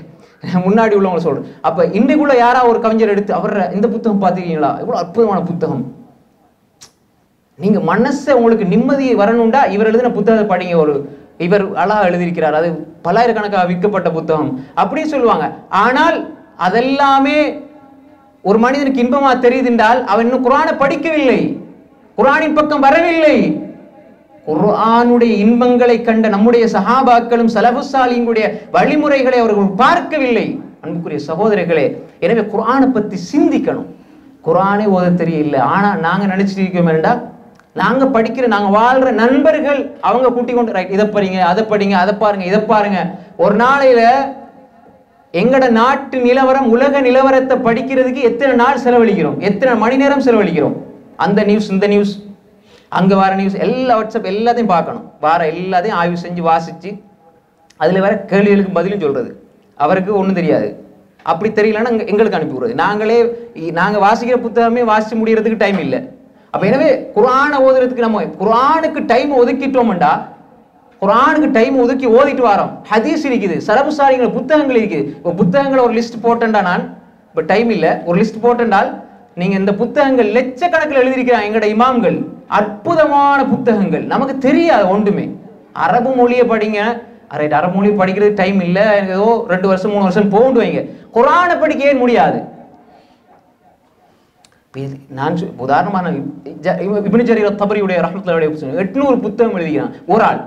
A: முன்னாடி உள்ளவங்க சொல்றேன் அப்ப இன்றைக்குள்ள யாரா ஒரு கவிஞர் எடுத்து அவர் இந்த புத்தகம் பார்த்துருக்கீங்களா எவ்வளவு அற்புதமான புத்தகம் நீங்க மனசை உங்களுக்கு நிம்மதி வரணும்டா இவர் எழுதின புத்தகத்தை படிங்க ஒரு இவர் அழகா எழுதியிருக்கிறார் அது பல்லாயிரக்கணக்காக விற்கப்பட்ட புத்தகம் அப்படி சொல்லுவாங்க ஆனால் அதெல்லாமே ஒரு மனிதனுக்கு இன்பமா தெரியுதுன்றால் அவன் இன்னும் குரானை படிக்கவில்லை குரானின் பக்கம் வரவில்லை குர்ஆனுடைய இன்பங்களை கண்ட நம்முடைய சஹாபாக்களும் சலபுசாலிங்களுடைய வழிமுறைகளை அவர்கள் பார்க்கவில்லை அன்புக்குரிய சகோதரர்களே எனவே குர்ஆனை பத்தி சிந்திக்கணும் குர்ஆனை ஓத தெரியல ஆனா நாங்க நினைச்சிட்டு இருக்கோம் என்றால் நாங்க படிக்கிற நாங்க வாழ்ற நண்பர்கள் அவங்க கூட்டி கொண்டு ரைட் இதை படிங்க அதை படிங்க அதை பாருங்க இதை பாருங்க ஒரு நாளையில எங்கட நாட்டு நிலவரம் உலக நிலவரத்தை படிக்கிறதுக்கு எத்தனை நாள் செலவழிக்கிறோம் எத்தனை மணி நேரம் செலவழிக்கிறோம் அந்த நியூஸ் இந்த நியூஸ் அங்க வர நியூஸ் எல்லா வாட்ஸ்அப் எல்லாத்தையும் பார்க்கணும் வார எல்லாத்தையும் ஆய்வு செஞ்சு வாசிச்சு அதுல வர கேள்விகளுக்கு பதிலும் சொல்றது அவருக்கு ஒண்ணும் தெரியாது அப்படி தெரியலன்னா எங்க- எங்களுக்கு அனுப்பி விடுறது நாங்களே இ- நாங்க வாசிக்கிற புத்தகமே வாசிச்சு முடியறதுக்கு டைம் இல்லை அப்ப எனவே குர்ஆனை ஓதுறதுக்கு நம்ம குர்ஆனுக்கு டைம் ஒதுக்கிட்டோம்டா குர்ஆனுக்கு டைம் ஒதுக்கி ஓதிட்டு வரோம் ஹதீஸ் இருக்குது சரபுசாரிகள் புத்தகங்கள் இருக்குது இப்போ புத்தகங்களை ஒரு லிஸ்ட் போட்டேன்டா நான் இப்போ டைம் இல்லை ஒரு லிஸ்ட் போட்டேன்டால் நீங்க இந்த புத்தகங்கள் லட்சக்கணக்கில் எழுதியிருக்கிறாங்க எங்கட இமாம்கள் அற்புதமான புத்தகங்கள் நமக்கு தெரியாது ஒன்றுமே அரபு மொழியை படிங்க ரைட் அரபு மொழி படிக்கிறது டைம் இல்லை எனக்கு ஏதோ ரெண்டு வருஷம் மூணு வருஷம் போண்டு வைங்க குரானை படிக்க ஏன் முடியாது இது நான் சொ- உதாரணமா நான் இப்- ஜ- இவ- இப்னு ஜரீர் தபரியுடைய ரஹ்மத்துல்லாஹி புத்தகம் எட்நூறு புத்தகம் எழுதிக்கிறான் ஒரு ஆள்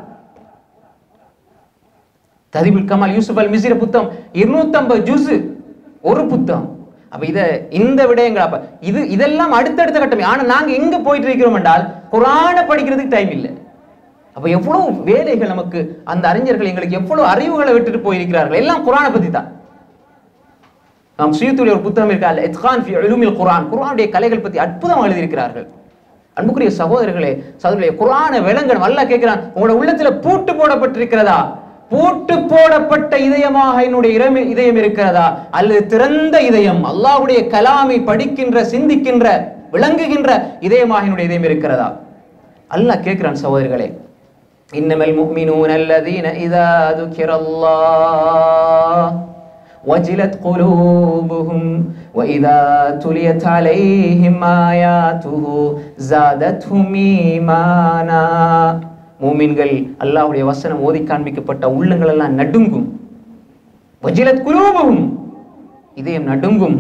A: ததிபுல் கமால் யூசுப் அல் மிசிர புத்தகம் இருநூத்தம்பது ஜூஸ் ஒரு புத்தகம் அப்ப இத இந்த விடயங்கள் அப்ப இது இதெல்லாம் அடுத்தடுத்த கட்டம் ஆனா நாங்க எங்க போயிட்டு இருக்கிறோம் என்றால் குரானை படிக்கிறதுக்கு டைம் இல்லை அப்ப எவ்வளவு வேலைகள் நமக்கு அந்த அறிஞர்கள் எங்களுக்கு எவ்வளவு அறிவுகளை விட்டுட்டு போயிருக்கிறார்கள் எல்லாம் குரானை பத்தி தான் நாம் சுயத்துடைய ஒரு புத்தகம் இருக்கா அல் இத்கான் ஃபி உலுமில் குர்ஆன் குர்ஆனுடைய கலைகள் பத்தி அற்புதமாக எழுதியிருக்கிறார்கள் அன்புக்குரிய சகோதரர்களே சகோதரர்களே குர்ஆனை விளங்கணும் அல்லாஹ் கேட்கிறான் உங்களோட உள்ளத்துல பூட்டு போடப்பட்டிருக்கிறதா பூட்டு போடப்பட்ட இதயமாக என்னுடைய இரமி- இதயம் இருக்கிறதா அல்லது திறந்த இதயம் அல்லாஹ்வுடைய கலாமை படிக்கின்ற சிந்திக்கின்ற விளங்குகின்ற இதயமாக என்னுடைய இதயம் இருக்கிறதா அல்லாஹ் கேட்கிறான் சகோதரர்களே இன்னமல் முஃமினூன அல்லதீன இதா துக்கிரல்லாஹ் وجلت قلوبهم وإذا تليت عليهم آياته زادتهم إيمانا மூமின்கள் அல்லாஹ்வுடைய வசனம் ஓதி காண்பிக்கப்பட்ட உள்ளங்கள் எல்லாம் நடுங்கும் வஜிலத் குலூபும் இதயம் நடுங்கும்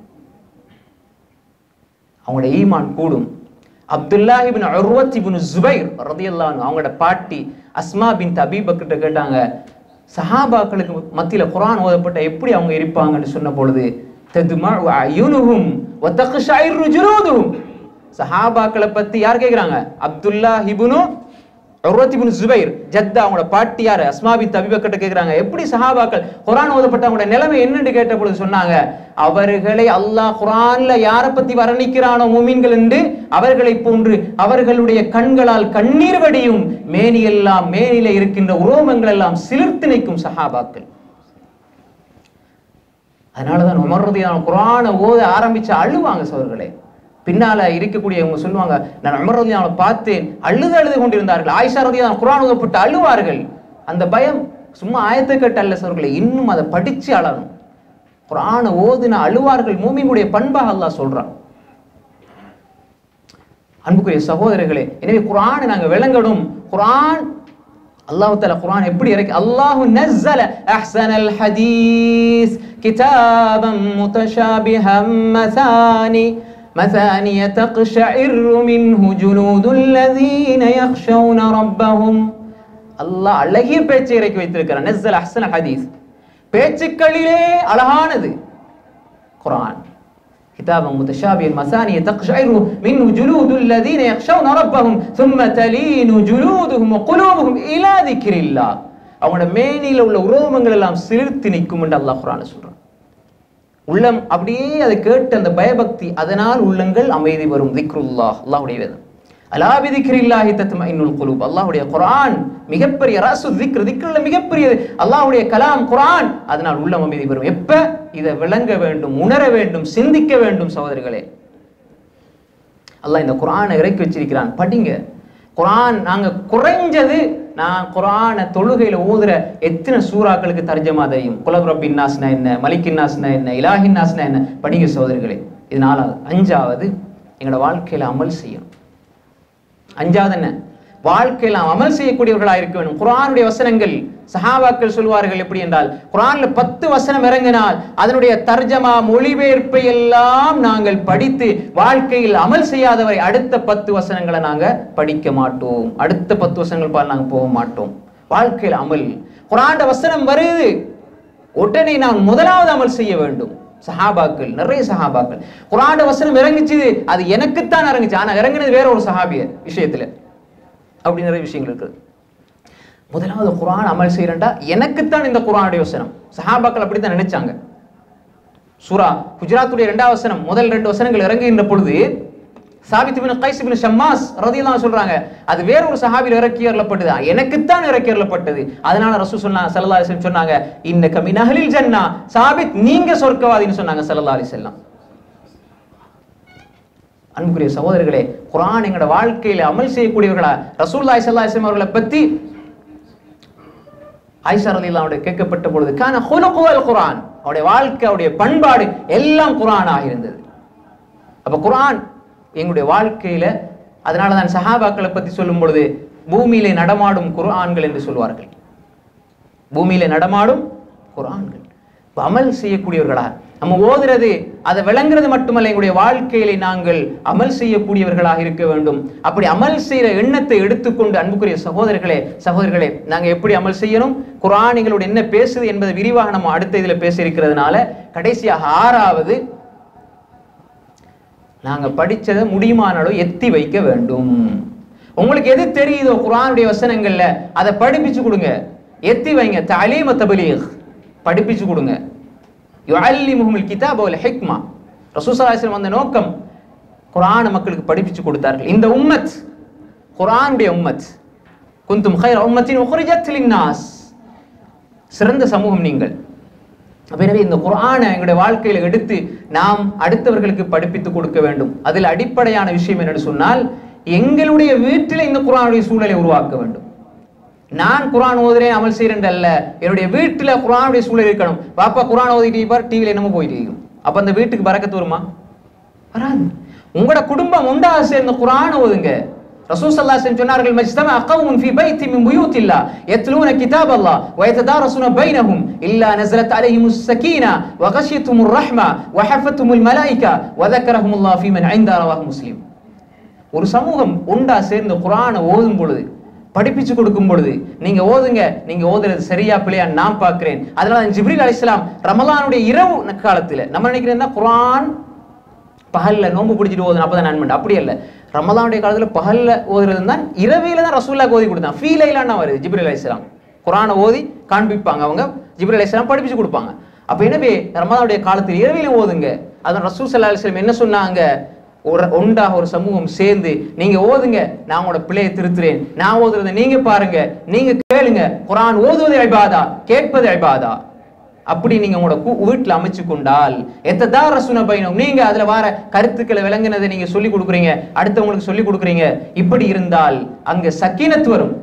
A: அவங்களோட ஈமான் கூடும் அப்துல்லாஹ் இப்னு உர்வத் இப்னு ஜுபைர் ரலியல்லாஹு அன்ஹு அவங்களோட பாட்டி அஸ்மா பின் அபீபக் கிட்ட கேட்டாங்க சஹாபாக்களுக்கு மத்தியில குர்ஆன் ஓதப்பட்ட எப்படி அவங்க இருப்பாங்கன்னு சொன்ன பொழுது ததுமஉ அயுனுஹும் வ தக்ஷைரு ஜுலூதுஹும் சஹாபாக்களை பத்தி யார் கேக்குறாங்க அப்துல்லாஹ் இப்னு உர்வத் இப்னு ஜுபைர் ஜத்தா அவங்களோட பாட்டி யாரு அஸ்மா பின் அபீபக்கிட்ட கேக்குறாங்க எப்படி சஹாபாக்கள் குர்ஆன் ஓதப்பட்ட அவங்களோட நிலைமை என்னன்னு கேட்ட பொழுது சொன்னாங்க அவர்களை அல்லாஹ் குர்ஆன்ல யாரை பத்தி வர்ணிக்கிறானோ மூமின்கள் என்று அவர்களை போன்று அவர்களுடைய கண்களால் கண்ணீர் வடியும் மேனியெல்லாம் மேனில இருக்கின்ற உரோமங்கள் எல்லாம் சிலிர்த்து நிற்கும் சஹாபாக்கள் அதனாலதான் உமர்றதையான குரானை ஓத ஆரம்பிச்சு அழுவாங்க சோர்களே பின்னால இருக்கக்கூடியவங்க சொல்லுவாங்க நான் உமர்றதையான பார்த்தேன் அழுது அழுது கொண்டிருந்தார்கள் ஆயிஷா ரதியான குரான் ஓதப்பட்டு அழுவார்கள் அந்த பயம் சும்மா ஆயத்தை கேட்டு அல்ல சோர்களே இன்னும் அதை படிச்சு அழணும் குரானை ஓதுன அழுவார்கள் மூமினுடைய பண்பாக அல்லாஹ் சொல்றான் அன்புக்குரிய சகோதரர்களே எனவே குர்ஆனை நாங்க விளங்கணும் குர்ஆன் அல்லாஹ் தஆலா குர்ஆன் எப்படி இறக்கி அல்லாஹ் நஸ்ஸல அஹ்ஸனல் ஹதீஸ் கிதாபம் முத்தஷாபிஹம் மசானி مثاني تقشعر منه جلود الذين يخشون ربهم அல்லாஹ் அழகிய பேச்சை இறக்கி வைத்திருக்கிறான் நஸ்ஸல் அஹ்ஸனல் ஹதீஸ் பேச்சுக்களிலே அழகானது குர்ஆன் كتابا متشابها مثانية تقشعر منه جلود الذين يخشون ربهم ثم تلين جلودهم وقلوبهم إلى ذكر الله அவங்களோட மேனியில உள்ள உரோமங்கள் எல்லாம் சிலிர்த்து நிற்கும் என்று அல்லாஹ் குர்ஆன்ல சொல்றான் உள்ளம் அப்படியே அதை கேட்டு அந்த பயபக்தி அதனால் உள்ளங்கள் அமைதி வரும் திக்ருல்லாஹ் அல்லாஹ்வுடைய வேதம் அலா பிதிக்ரில்லாஹி தத்மஇன்னுல் குலூப் அல்லாஹ்வுடைய குர்ஆன் மிகப்பெரிய ரசு திக்ர் திக்ருல மிகப்பெரியது அல்லாஹ்வுடைய கலாம் குர்ஆன் அதனால் உள்ளம் அமைதி வரும் எப்ப இதை விளங்க வேண்டும் உணர வேண்டும் சிந்திக்க வேண்டும் சகோதரர்களே அல்லாஹ் இந்த குர்ஆனை இறக்கி வச்சிருக்கிறான் படிங்க குர்ஆன் நாங்க குறைஞ்சது நான் குரான தொழுகையில ஓதுற எத்தனை சூறாக்களுக்கு தர்ஜமா தெரியும் குலப் ரப்பின் நாஸ்னா என்ன மலிக்கின் நாஸ்னா என்ன இலாஹின் நாஸ்னா என்ன படிங்க சகோதரர்களே இது நாலாவது அஞ்சாவது எங்களோட வாழ்க்கையில அமல் செய்யணும் அஞ்சாவது என்ன வாழ்க்கையில் நாம் அமல் செய்யக்கூடியவர்களாக இருக்க வேண்டும் குரானுடைய வசனங்கள் சஹாபாக்கள் சொல்வார்கள் எப்படி என்றால் குரான்ல பத்து வசனம் இறங்கினால் அதனுடைய தர்ஜமா மொழிபெயர்ப்பை எல்லாம் நாங்கள் படித்து வாழ்க்கையில் அமல் செய்யாதவரை அடுத்த பத்து வசனங்களை நாங்க படிக்க மாட்டோம் அடுத்த பத்து வசனங்கள் பால் நாங்க போக மாட்டோம் வாழ்க்கையில் அமல் குரான் வசனம் வருது உடனே நான் முதலாவது அமல் செய்ய வேண்டும் சஹாபாக்கள் நிறைய சஹாபாக்கள் குரான் வசனம் இறங்குச்சு அது எனக்குத்தான் இறங்குச்சு ஆனா இறங்குனது வேற ஒரு சஹாபிய விஷயத்துல அப்படி நிறைய விஷயங்கள் இருக்குது முதலாவது குரான் அமல் செய்யறேன்டா எனக்குத்தான் இந்த குரானுடைய வசனம் சஹாபாக்கள் அப்படித்தான் நினைச்சாங்க சூரா குஜராத்துடைய இரண்டாவது வசனம் முதல் ரெண்டு வசனங்கள் இறங்குகின்ற பொழுது சாபித் பின் கைஸ் பின் ஷம்மாஸ் ரதியெல்லாம் சொல்றாங்க அது வேற ஒரு சஹாபியில் இறக்கி அருளப்பட்டது எனக்குத்தான் இறக்கி அருளப்பட்டது அதனால ரசூ சொன்னா சல்லா அலிஸ்லம் சொன்னாங்க இன்னக்க மின் அஹ்லில் ஜன்னா சாபித் நீங்க சொர்க்கவாதின்னு சொன்னாங்க சல்லா அலிஸ்லாம் அன்புக்குரிய சகோதரர்களே குரான் எங்களோட வாழ்க்கையில அமல் செய்யக்கூடியவர்களா ரசூல்லாய் சல்லா அலிஸ்லாம் அவர்களை பத்தி ஆயிஷா ரலியல்லாஹு கேட்கப்பட்ட பொழுது கான ஹுலுகுல் குரான் அவருடைய வாழ்க்கை அவருடைய பண்பாடு எல்லாம் குரானாக இருந்தது அப்ப குரான் எங்களுடைய வாழ்க்கையில அதனால தான் சஹாபாக்களை பத்தி சொல்லும் பொழுது பூமியிலே நடமாடும் குர்ஆன்கள் என்று சொல்வார்கள் பூமியிலே நடமாடும் குர்ஆன்கள் இப்ப அமல் செய்யக்கூடியவர்களா நம்ம ஓதுறது அதை விளங்குறது மட்டுமல்ல எங்களுடைய வாழ்க்கையிலே நாங்கள் அமல் செய்யக்கூடியவர்களாக இருக்க வேண்டும் அப்படி அமல் செய்யற எண்ணத்தை எடுத்துக்கொண்டு அன்புக்குரிய சகோதரர்களே சகோதரர்களே நாங்க எப்படி அமல் செய்யணும் குர்ஆன் எங்களோட என்ன பேசுது என்பதை விரிவாக நம்ம அடுத்த இதுல பேச இருக்கிறதுனால கடைசியாக ஆறாவது நாங்க படிச்சதை முடியுமான அளவு எத்தி வைக்க வேண்டும் உங்களுக்கு எது தெரியுதோ குர்ஆனுடைய வசனங்கள்ல அதை படிப்பிச்சு கொடுங்க எத்தி வைங்க தலீம தபலீக் படிப்பிச்சு கொடுங்க யுஅல்லிமுஹுல் கிதாப வல் ஹிக்மா ரசூல் ஸல்லல்லாஹு அலைஹி வஸல்லம் வந்த நோக்கம் குர்ஆனை மக்களுக்கு படிப்பிச்சு கொடுத்தார்கள் இந்த உம்மத் குர்ஆனுடைய உம்மத் குந்தும் கைர உம்மத்தின் உக்ரிஜத் லின்னாஸ் சிறந்த சமூகம் நீங்கள் அப்ப எனவே இந்த குர்ஆனை எங்களுடைய வாழ்க்கையில எடுத்து நாம் அடுத்தவர்களுக்கு படிப்பித்து கொடுக்க வேண்டும் அதில் அடிப்படையான விஷயம் என்னன்னு சொன்னால் எங்களுடைய வீட்டில் இந்த குர்ஆனுடைய சூழலை உருவாக்க வேண்டும் நான் குர்ஆன் ஓதுறேன் அமல் செய்யறேன் அல்ல என்னுடைய வீட்டுல குர்ஆனுடைய சூழல் இருக்கணும் பாப்பா குர்ஆன் ஓதிட்டு இருப்பார் டிவில என்னமோ போயிட்டு இருக்கும் அப்ப அந்த வீட்டுக்கு பறக்கத்து வருமா வராது உங்களோட குடும்பம் உண்டா சேர்ந்த குர்ஆன் ஓதுங்க ரசூல் ஸல்லல்லாஹு அலைஹி வஸல்லம் சொன்னார்கள் மஜ்தமா அகவுமுன் ஃபீ பைத்தி மின் புயூத்தில்லா யத்லூன கிதாப் அல்லாஹ் வ யததாரஸூன பைனஹும் இல்லா நஸலத் அலைஹிமுஸ் ஸகீனா வ கஷியத்துமுர் ரஹ்மா வ ஹஃபத்துமுல் மலாயிகா வ ذكرஹுமுல்லாஹ் ஃபீ மன் ஐந்த ரவாஹு முஸ்லிம் ஒரு சமூகம் உண்டா சேர்ந்து குர்ஆனை ஓதும் பொழுது படிப்பிச்சு கொடுக்கும் பொழுது நீங்க ஓதுங்க நீங்க ஓதுறது சரியா பிள்ளையா நான் பார்க்கிறேன் அதனால ஜிப்ரீல் அலைஹிஸ்ஸலாம் ரமலானுடைய இரவு காலத்துல நம்ம நினைக்கிறேன் குர்ஆன் பகல்ல நோன்பு பிடிச்சிட்டு ஓதுன அப்பதான் நன்மை அப்படி இல்ல ரமலானுடைய காலத்துல பகல்ல ஓதுறது தான் இரவில தான் ரசூல்லா ஓதி கொடுத்தான் ஃபீலைலான வருது ஜிப்ரீல் அலைஹிஸ்ஸலாம் குர்ஆனை ஓதி காண்பிப்பாங்க அவங்க ஜிப்ரீல் அலைஹிஸ்ஸலாம் படிப்பிச்சு கொடுப்பாங்க அப்ப எனவே ரமலானுடைய காலத்தில் இரவில ஓதுங்க அதான் ரசூல் ஸல்லல்லாஹு அலைஹி வஸல்லம் என்ன சொன்னாங்க ஒரு ஒன்றாக ஒரு சமூகம் சேர்ந்து நீங்க ஓதுங்க நான் உங்களோட பிள்ளையை திருத்துறேன் நான் ஓதுறதை நீங்க பாருங்க நீங்க கேளுங்க குர்ஆன் ஓதுவது ஐபாதா கேட்பது ஐபாதா அப்படி நீங்க உங்களோட கு- வீட்டுல அமைச்சு கொண்டால் எத்ததா ரசுன பயணம் நீங்க அதுல வர கருத்துக்களை விளங்குனதை நீங்க சொல்லி கொடுக்குறீங்க அடுத்தவங்களுக்கு சொல்லி கொடுக்குறீங்க இப்படி இருந்தால் அங்க சக்கீனத் வரும்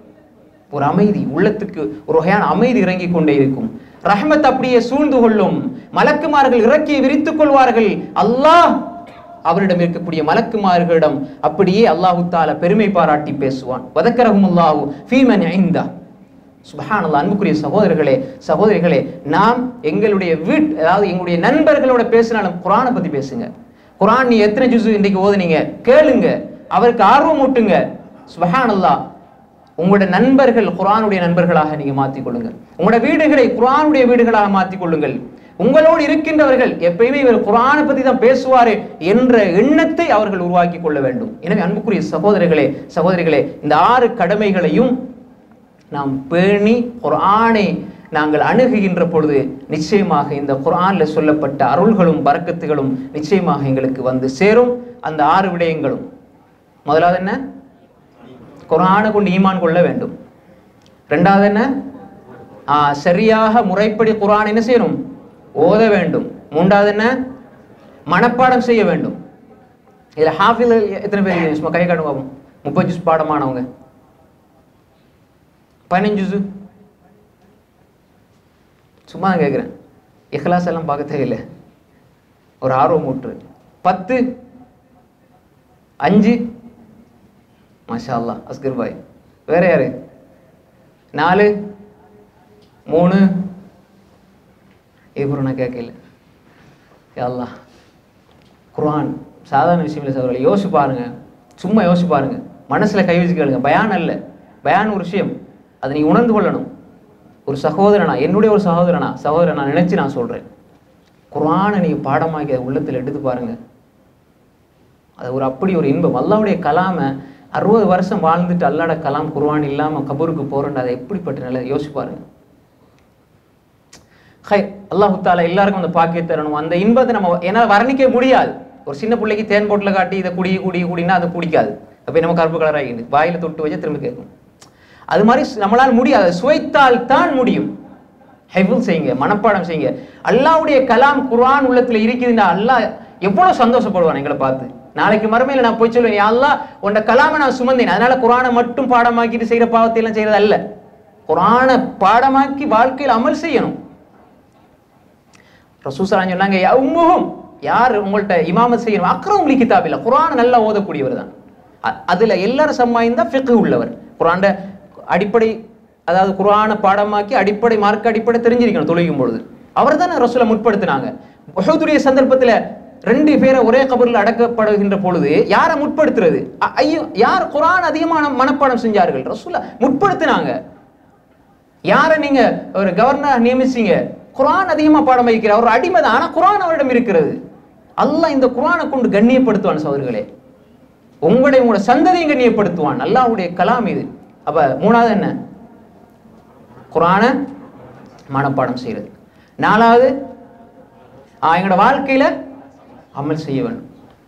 A: ஒரு அமைதி உள்ளத்துக்கு ஒரு வகையான அமைதி இறங்கிக் கொண்டே இருக்கும் ரஹ்மத் அப்படியே சூழ்ந்து கொள்ளும் மலக்குமார்கள் இறக்கி விரித்துக் கொள்வார்கள் அல்லாஹ் அவரிடம் இருக்கக்கூடிய மலக்குமார்களிடம் அப்படியே அல்லாஹு தாலா பெருமை பாராட்டி பேசுவான் வதக்கரகும் அல்லாஹு ஃபீமன் ஐந்தா சுபஹானல்லாஹ் அன்புக்குரிய சகோதரர்களே சகோதரிகளே நாம் எங்களுடைய வீட் அதாவது எங்களுடைய நண்பர்களோட பேசினாலும் குர்ஆனை பத்தி பேசுங்க குர்ஆன் நீ எத்தனை ஜுசு இன்றைக்கு ஓதுனீங்க கேளுங்க அவருக்கு ஆர்வம் ஊட்டுங்க சுபஹானல்லாஹ் உங்களோட நண்பர்கள் குர்ஆனுடைய நண்பர்களாக நீங்க மாற்றிக் கொள்ளுங்கள் உங்களோட வீடுகளை குர்ஆனுடைய வீடுகளாக மாற்றிக் கொள்ளுங்கள் உங்களோடு இருக்கின்றவர்கள் எப்பயுமே இவர் குர்ஆனை பத்தி தான் பேசுவாரு என்ற எண்ணத்தை அவர்கள் உருவாக்கி கொள்ள வேண்டும் எனவே அன்புக்குரிய சகோதரர்களே சகோதரிகளே இந்த ஆறு கடமைகளையும் நாம் பேணி குர்ஆனை நாங்கள் அணுகுகின்ற பொழுது நிச்சயமாக இந்த குர்ஆன்ல சொல்லப்பட்ட அருள்களும் பரக்கத்துகளும் நிச்சயமாக எங்களுக்கு வந்து சேரும் அந்த ஆறு விடயங்களும் முதலாவது என்ன குர்ஆனை கொண்டு ஈமான் கொள்ள வேண்டும் ரெண்டாவது என்ன ஆ, சரியாக முறைப்படி குர்ஆன் என்ன செய்யணும் ஓத வேண்டும் மூன்றாவது என்ன மனப்பாடம் செய்ய வேண்டும் இதுல ஹாஃபில் எத்தனை பேர் சும்மா கை காட்டுங்க பாப்போம் முப்பது ஜூஸ் பாடமானவங்க பதினஞ்சு ஜுசு சும்மா கேட்குறேன் இஹ்லாஸ் எல்லாம் பார்க்க தேவையில்லை ஒரு ஆர்வம் ஊற்று பத்து அஞ்சு மாஷா அல்லாஹ் அஸ்கர் பாய் வேற யாரு நாலு மூணு இவரும் நான் கேட்கல யா அல்லாஹ் குர்ஆன் சாதாரண விஷயம் இல்லை சகோதரர்களே யோசிச்சு பாருங்க சும்மா யோசிச்சு பாருங்க மனசுல கை வச்சு கேளுங்க பயான் அல்ல பயான் ஒரு விஷயம் அதை நீ உணர்ந்து கொள்ளணும் ஒரு சகோதரனா என்னுடைய ஒரு சகோதரனா சகோதரனா நினைச்சு நான் சொல்றேன் குர்ஆனை நீங்க பாடமாக்கி அதை உள்ளத்தில் எடுத்து பாருங்க அது ஒரு அப்படி ஒரு இன்பம் அல்லாவுடைய கலாமை அறுபது வருஷம் வாழ்ந்துட்டு அல்லாட கலாம் குர்ஆன் இல்லாம கபூருக்கு போறேன் அதை எப்படிப்பட்ட நிலை யோசிச்சு பாருங்க ஹை அல்லாஹு தாலா எல்லாருக்கும் அந்த பாக்கியத்தை தரணும் அந்த இன்பத்தை நம்ம ஏன்னா வர்ணிக்க முடியாது ஒரு சின்ன பிள்ளைக்கு தேன் போட்டில் காட்டி இதை குடி குடி குடின்னா அது குடிக்காது அப்போ நம்ம கருப்பு கலர் ஆகிடுது வாயில தொட்டு வச்சா திரும்ப கேட்கும் அது மாதிரி நம்மளால் முடியாது அதை சுவைத்தால் தான் முடியும் ஹெஃபுல் செய்யுங்க மனப்பாடம் செய்யுங்க அல்லாஹ்வுடைய கலாம் குர்ஆன் உள்ளத்துல இருக்குதுன்னா அல்லாஹ் எவ்வளவு சந்தோஷப்படுவான் எங்களை பார்த்து நாளைக்கு மறுமையில நான் போய் சொல்லுவேன் யா அல்லாஹ் உன்ட கலாமை நான் சுமந்தேன் அதனால குர்ஆனை மட்டும் பாடமாக்கிட்டு செய்யற பாவத்தை எல்லாம் செய்யறது அல்ல குர்ஆனை பாடமாக்கி வாழ்க்கையில் அமல் செய்யணும் ரசூசலான் சொன்னாங்க யா உம்முஹும் யார் உங்கள்ட்ட இமாமத் செய்யணும் அக்ரம் உங்களுக்கு கிதாப் இல்ல குர்ஆனை நல்லா ஓதக்கூடியவர் தான் அ- அதுல எல்லாரும் சம்மாய்ந்தா ஃபிக்ஹ் உள்ளவர் குர்ஆன்ட அடிப்படை அதாவது குர்ஆனை பாடமாக்கி அடிப்படை மார்க்க அடிப்படை தெரிஞ்சிருக்கணும் தொழுகும் பொழுது அவர் தானே ரசூலை முற்படுத்தினாங்க உஹதுடைய சந்தர்ப்பத்துல ரெண்டு பேரை ஒரே கபரில் அடக்கப்படுகின்ற பொழுது யாரை முற்படுத்துறது அ- ஐயோ யார் குர்ஆன் அதிகமான மனப்பாடம் செஞ்சார்கள் ரசூலை முற்படுத்தினாங்க யாரை நீங்க ஒரு கவர்னர் நியமிச்சீங்க குர்ஆன் அதிகமா பாடம் வைக்கிற ஒரு அடிமை தான் ஆனா குர்ஆன் அவரிடம் இருக்கிறது அல்லாஹ் இந்த குர்ஆனை கொண்டு கண்ணியப்படுத்துவான் சகோதரர்களே உங்களுடைய உங்களோட சந்ததியை கண்ணியப்படுத்துவான் அல்லாஹ்வுடைய கலாம் இது அப்ப மூணாவது என்ன குர்ஆனை மனப்பாடம் செய்யறது நாலாவது ஆ, எங்களோட வாழ்க்கையில அமல் செய்ய வேண்டும்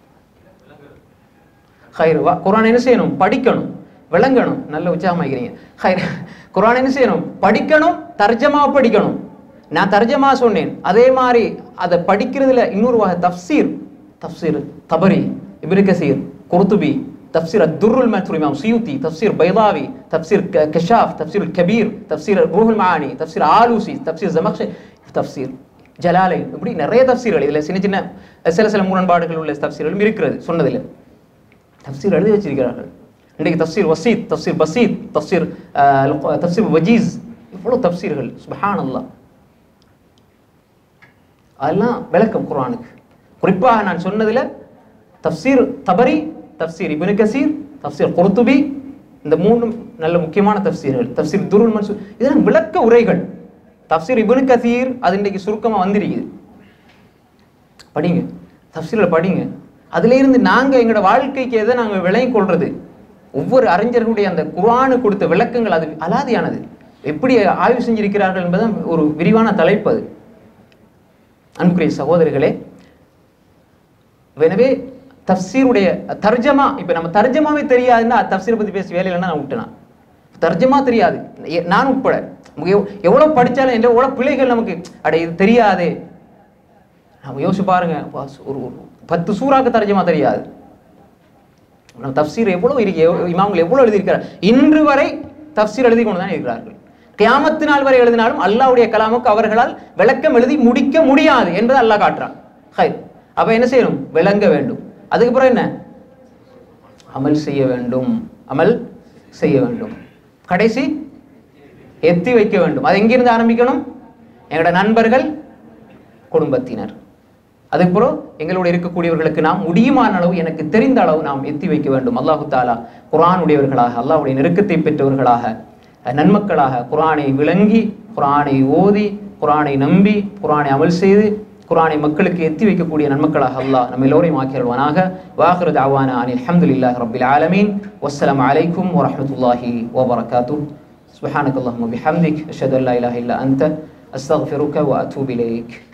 A: ஹைர் வா குர்ஆன் என்ன செய்யணும் படிக்கணும் விளங்கணும் நல்ல உற்சாகமாக்கிறீங்க ஹைர் குர்ஆன் என்ன செய்யணும் படிக்கணும் தர்ஜமா படிக்கணும் நான் தர்ஜமா சொன்னேன் அதே மாதிரி அதை படிக்கிறதுல இன்னொரு வகை தஃப்சீர் தஃப்சீர் தபரி இப்னு கசீர் குர்துபி தஃப்சீர் அத்துருல் மன்சூர் இமாம் சியூத்தி தஃப்சீர் பைலாவி தஃப்சீர் க- கஷாஃப் தஃப்சீர் கபீர் தஃப்சீர் ரூஹுல் மானி தஃப்சீர் ஆலூசி தஃப்சீர் ஜமக்ஷ தஃப்சீர் ஜலாலை இப்படி நிறைய தஃப்சீர்கள் இதுல சின்ன சின்ன சில சில முரண்பாடுகள் உள்ள தஃப்சீர்களும் இருக்கிறது சொன்னதில்லை தஃப்சீர் எழுதி வச்சிருக்கிறார்கள் இன்றைக்கு தஃப்சீர் வசீத் தஃப்சீர் பசீத் தஃப்சீர் அஹ், லுக்- தஃப்சீர் வஜீஸ் இவ்வளவு தஃப்சீர்கள் சுபஹான் அல்லாஹ் அதெல்லாம் விளக்கம் குர்ஆனுக்கு குறிப்பாக நான் சொன்னதுல தஃப்சீர் தபரி தஃப்சீர் இப்னு கசீர் தஃப்சீர் குர்துபி இந்த மூணும் நல்ல முக்கியமான தஃப்சீர்கள் தஃப்சீர் துருல் மன்சூர் இதெல்லாம் விளக்க உரைகள் தஃப்சீர் இப்னு கசீர் அது இன்றைக்கு சுருக்கமா வந்திருக்குது படிங்க தஃப்சீரில் படிங்க அதுல இருந்து நாங்க எங்களோட வாழ்க்கைக்கு எதை நாங்க விளங்கிக் கொள்றது ஒவ்வொரு அறிஞர்களுடைய அந்த குர்ஆனு கொடுத்த விளக்கங்கள் அது அலாதியானது எப்படி ஆய்வு செஞ்சிருக்கிறார்கள் என்பதுதான் ஒரு விரிவான தலைப்பு அது அன்புக்குரிய சகோதரிகளே எனவே தஃப்சீருடைய தர்ஜமா இப்ப நம்ம தர்ஜமாவே தெரியாதுன்னா தஃப்சீரை பத்தி பேசி வேலையிலன்னா நான் விட்டுனா தர்ஜமா தெரியாது எ- நான் உட்பட நமக்கு எவ்- எவ்வளவு படிச்சாலும் என்ன எவ்வளவு பிள்ளைகள் நமக்கு அட இது தெரியாதே நம்ம யோசிச்சு பாருங்க அப்பா, ஒரு ஒரு பத்து சூறாக்கு தர்ஜமா தெரியாது நம்ம தஃப்சீர் எவ்வளவு இருக்கு எவ்வ- இமாம்கள் எவ்வளவு எழுதியிருக்கிறார் இன்று வரை தஃப்சீர் எழுதி கொண்டு தான் இருக்கிறார்கள் கியாமத்து நாள் வரை எழுதினாலும் அல்லாஹ்வுடைய கலாமுக்கு அவர்களால் விளக்கம் எழுதி முடிக்க முடியாது என்பதை அல்லாஹ் காட்டுறான் ஹை அப்ப என்ன செய்யணும் விளங்க வேண்டும் அதுக்கப்புறம் என்ன அமல் செய்ய வேண்டும் அமல் செய்ய வேண்டும் கடைசி எத்தி வைக்க வேண்டும் அது எங்கிருந்து ஆரம்பிக்கணும் எங்களோட நண்பர்கள் குடும்பத்தினர் அதுக்கப்புறம் எங்களோட இருக்கக்கூடியவர்களுக்கு நாம் முடியுமான அளவு எனக்கு தெரிந்த அளவு நாம் எத்தி வைக்க வேண்டும் அல்லாஹு தாலா குர்ஆனுடையவர்களாக அல்லாஹ்வுடைய நெருக்கத்தை பெற்றவர்களாக அஹ், நன்மக்களாக குர்ஆனை விளங்கி குர்ஆனை ஓதி குர்ஆனை நம்பி குர்ஆனை அமல் செய்து குர்ஆனை மக்களுக்கு எத்தி வைக்கக்கூடிய நன்மக்களாக அல்லாஹ் நம்ம எல்லோரையும் ஆக்கியல்வானாக வாஹிரு தாவானா அனில் அல்ஹம்துலில்லாஹி ரப்பில் ஆலமீன் வஸ்ஸலாமு அலைக்கும் வரஹ்மத்துல்லாஹி வபரகாத்துஹ் سبحانك اللهم وبحمدك أشهد أن لا إله إلا أنت أستغفرك وأتوب إليك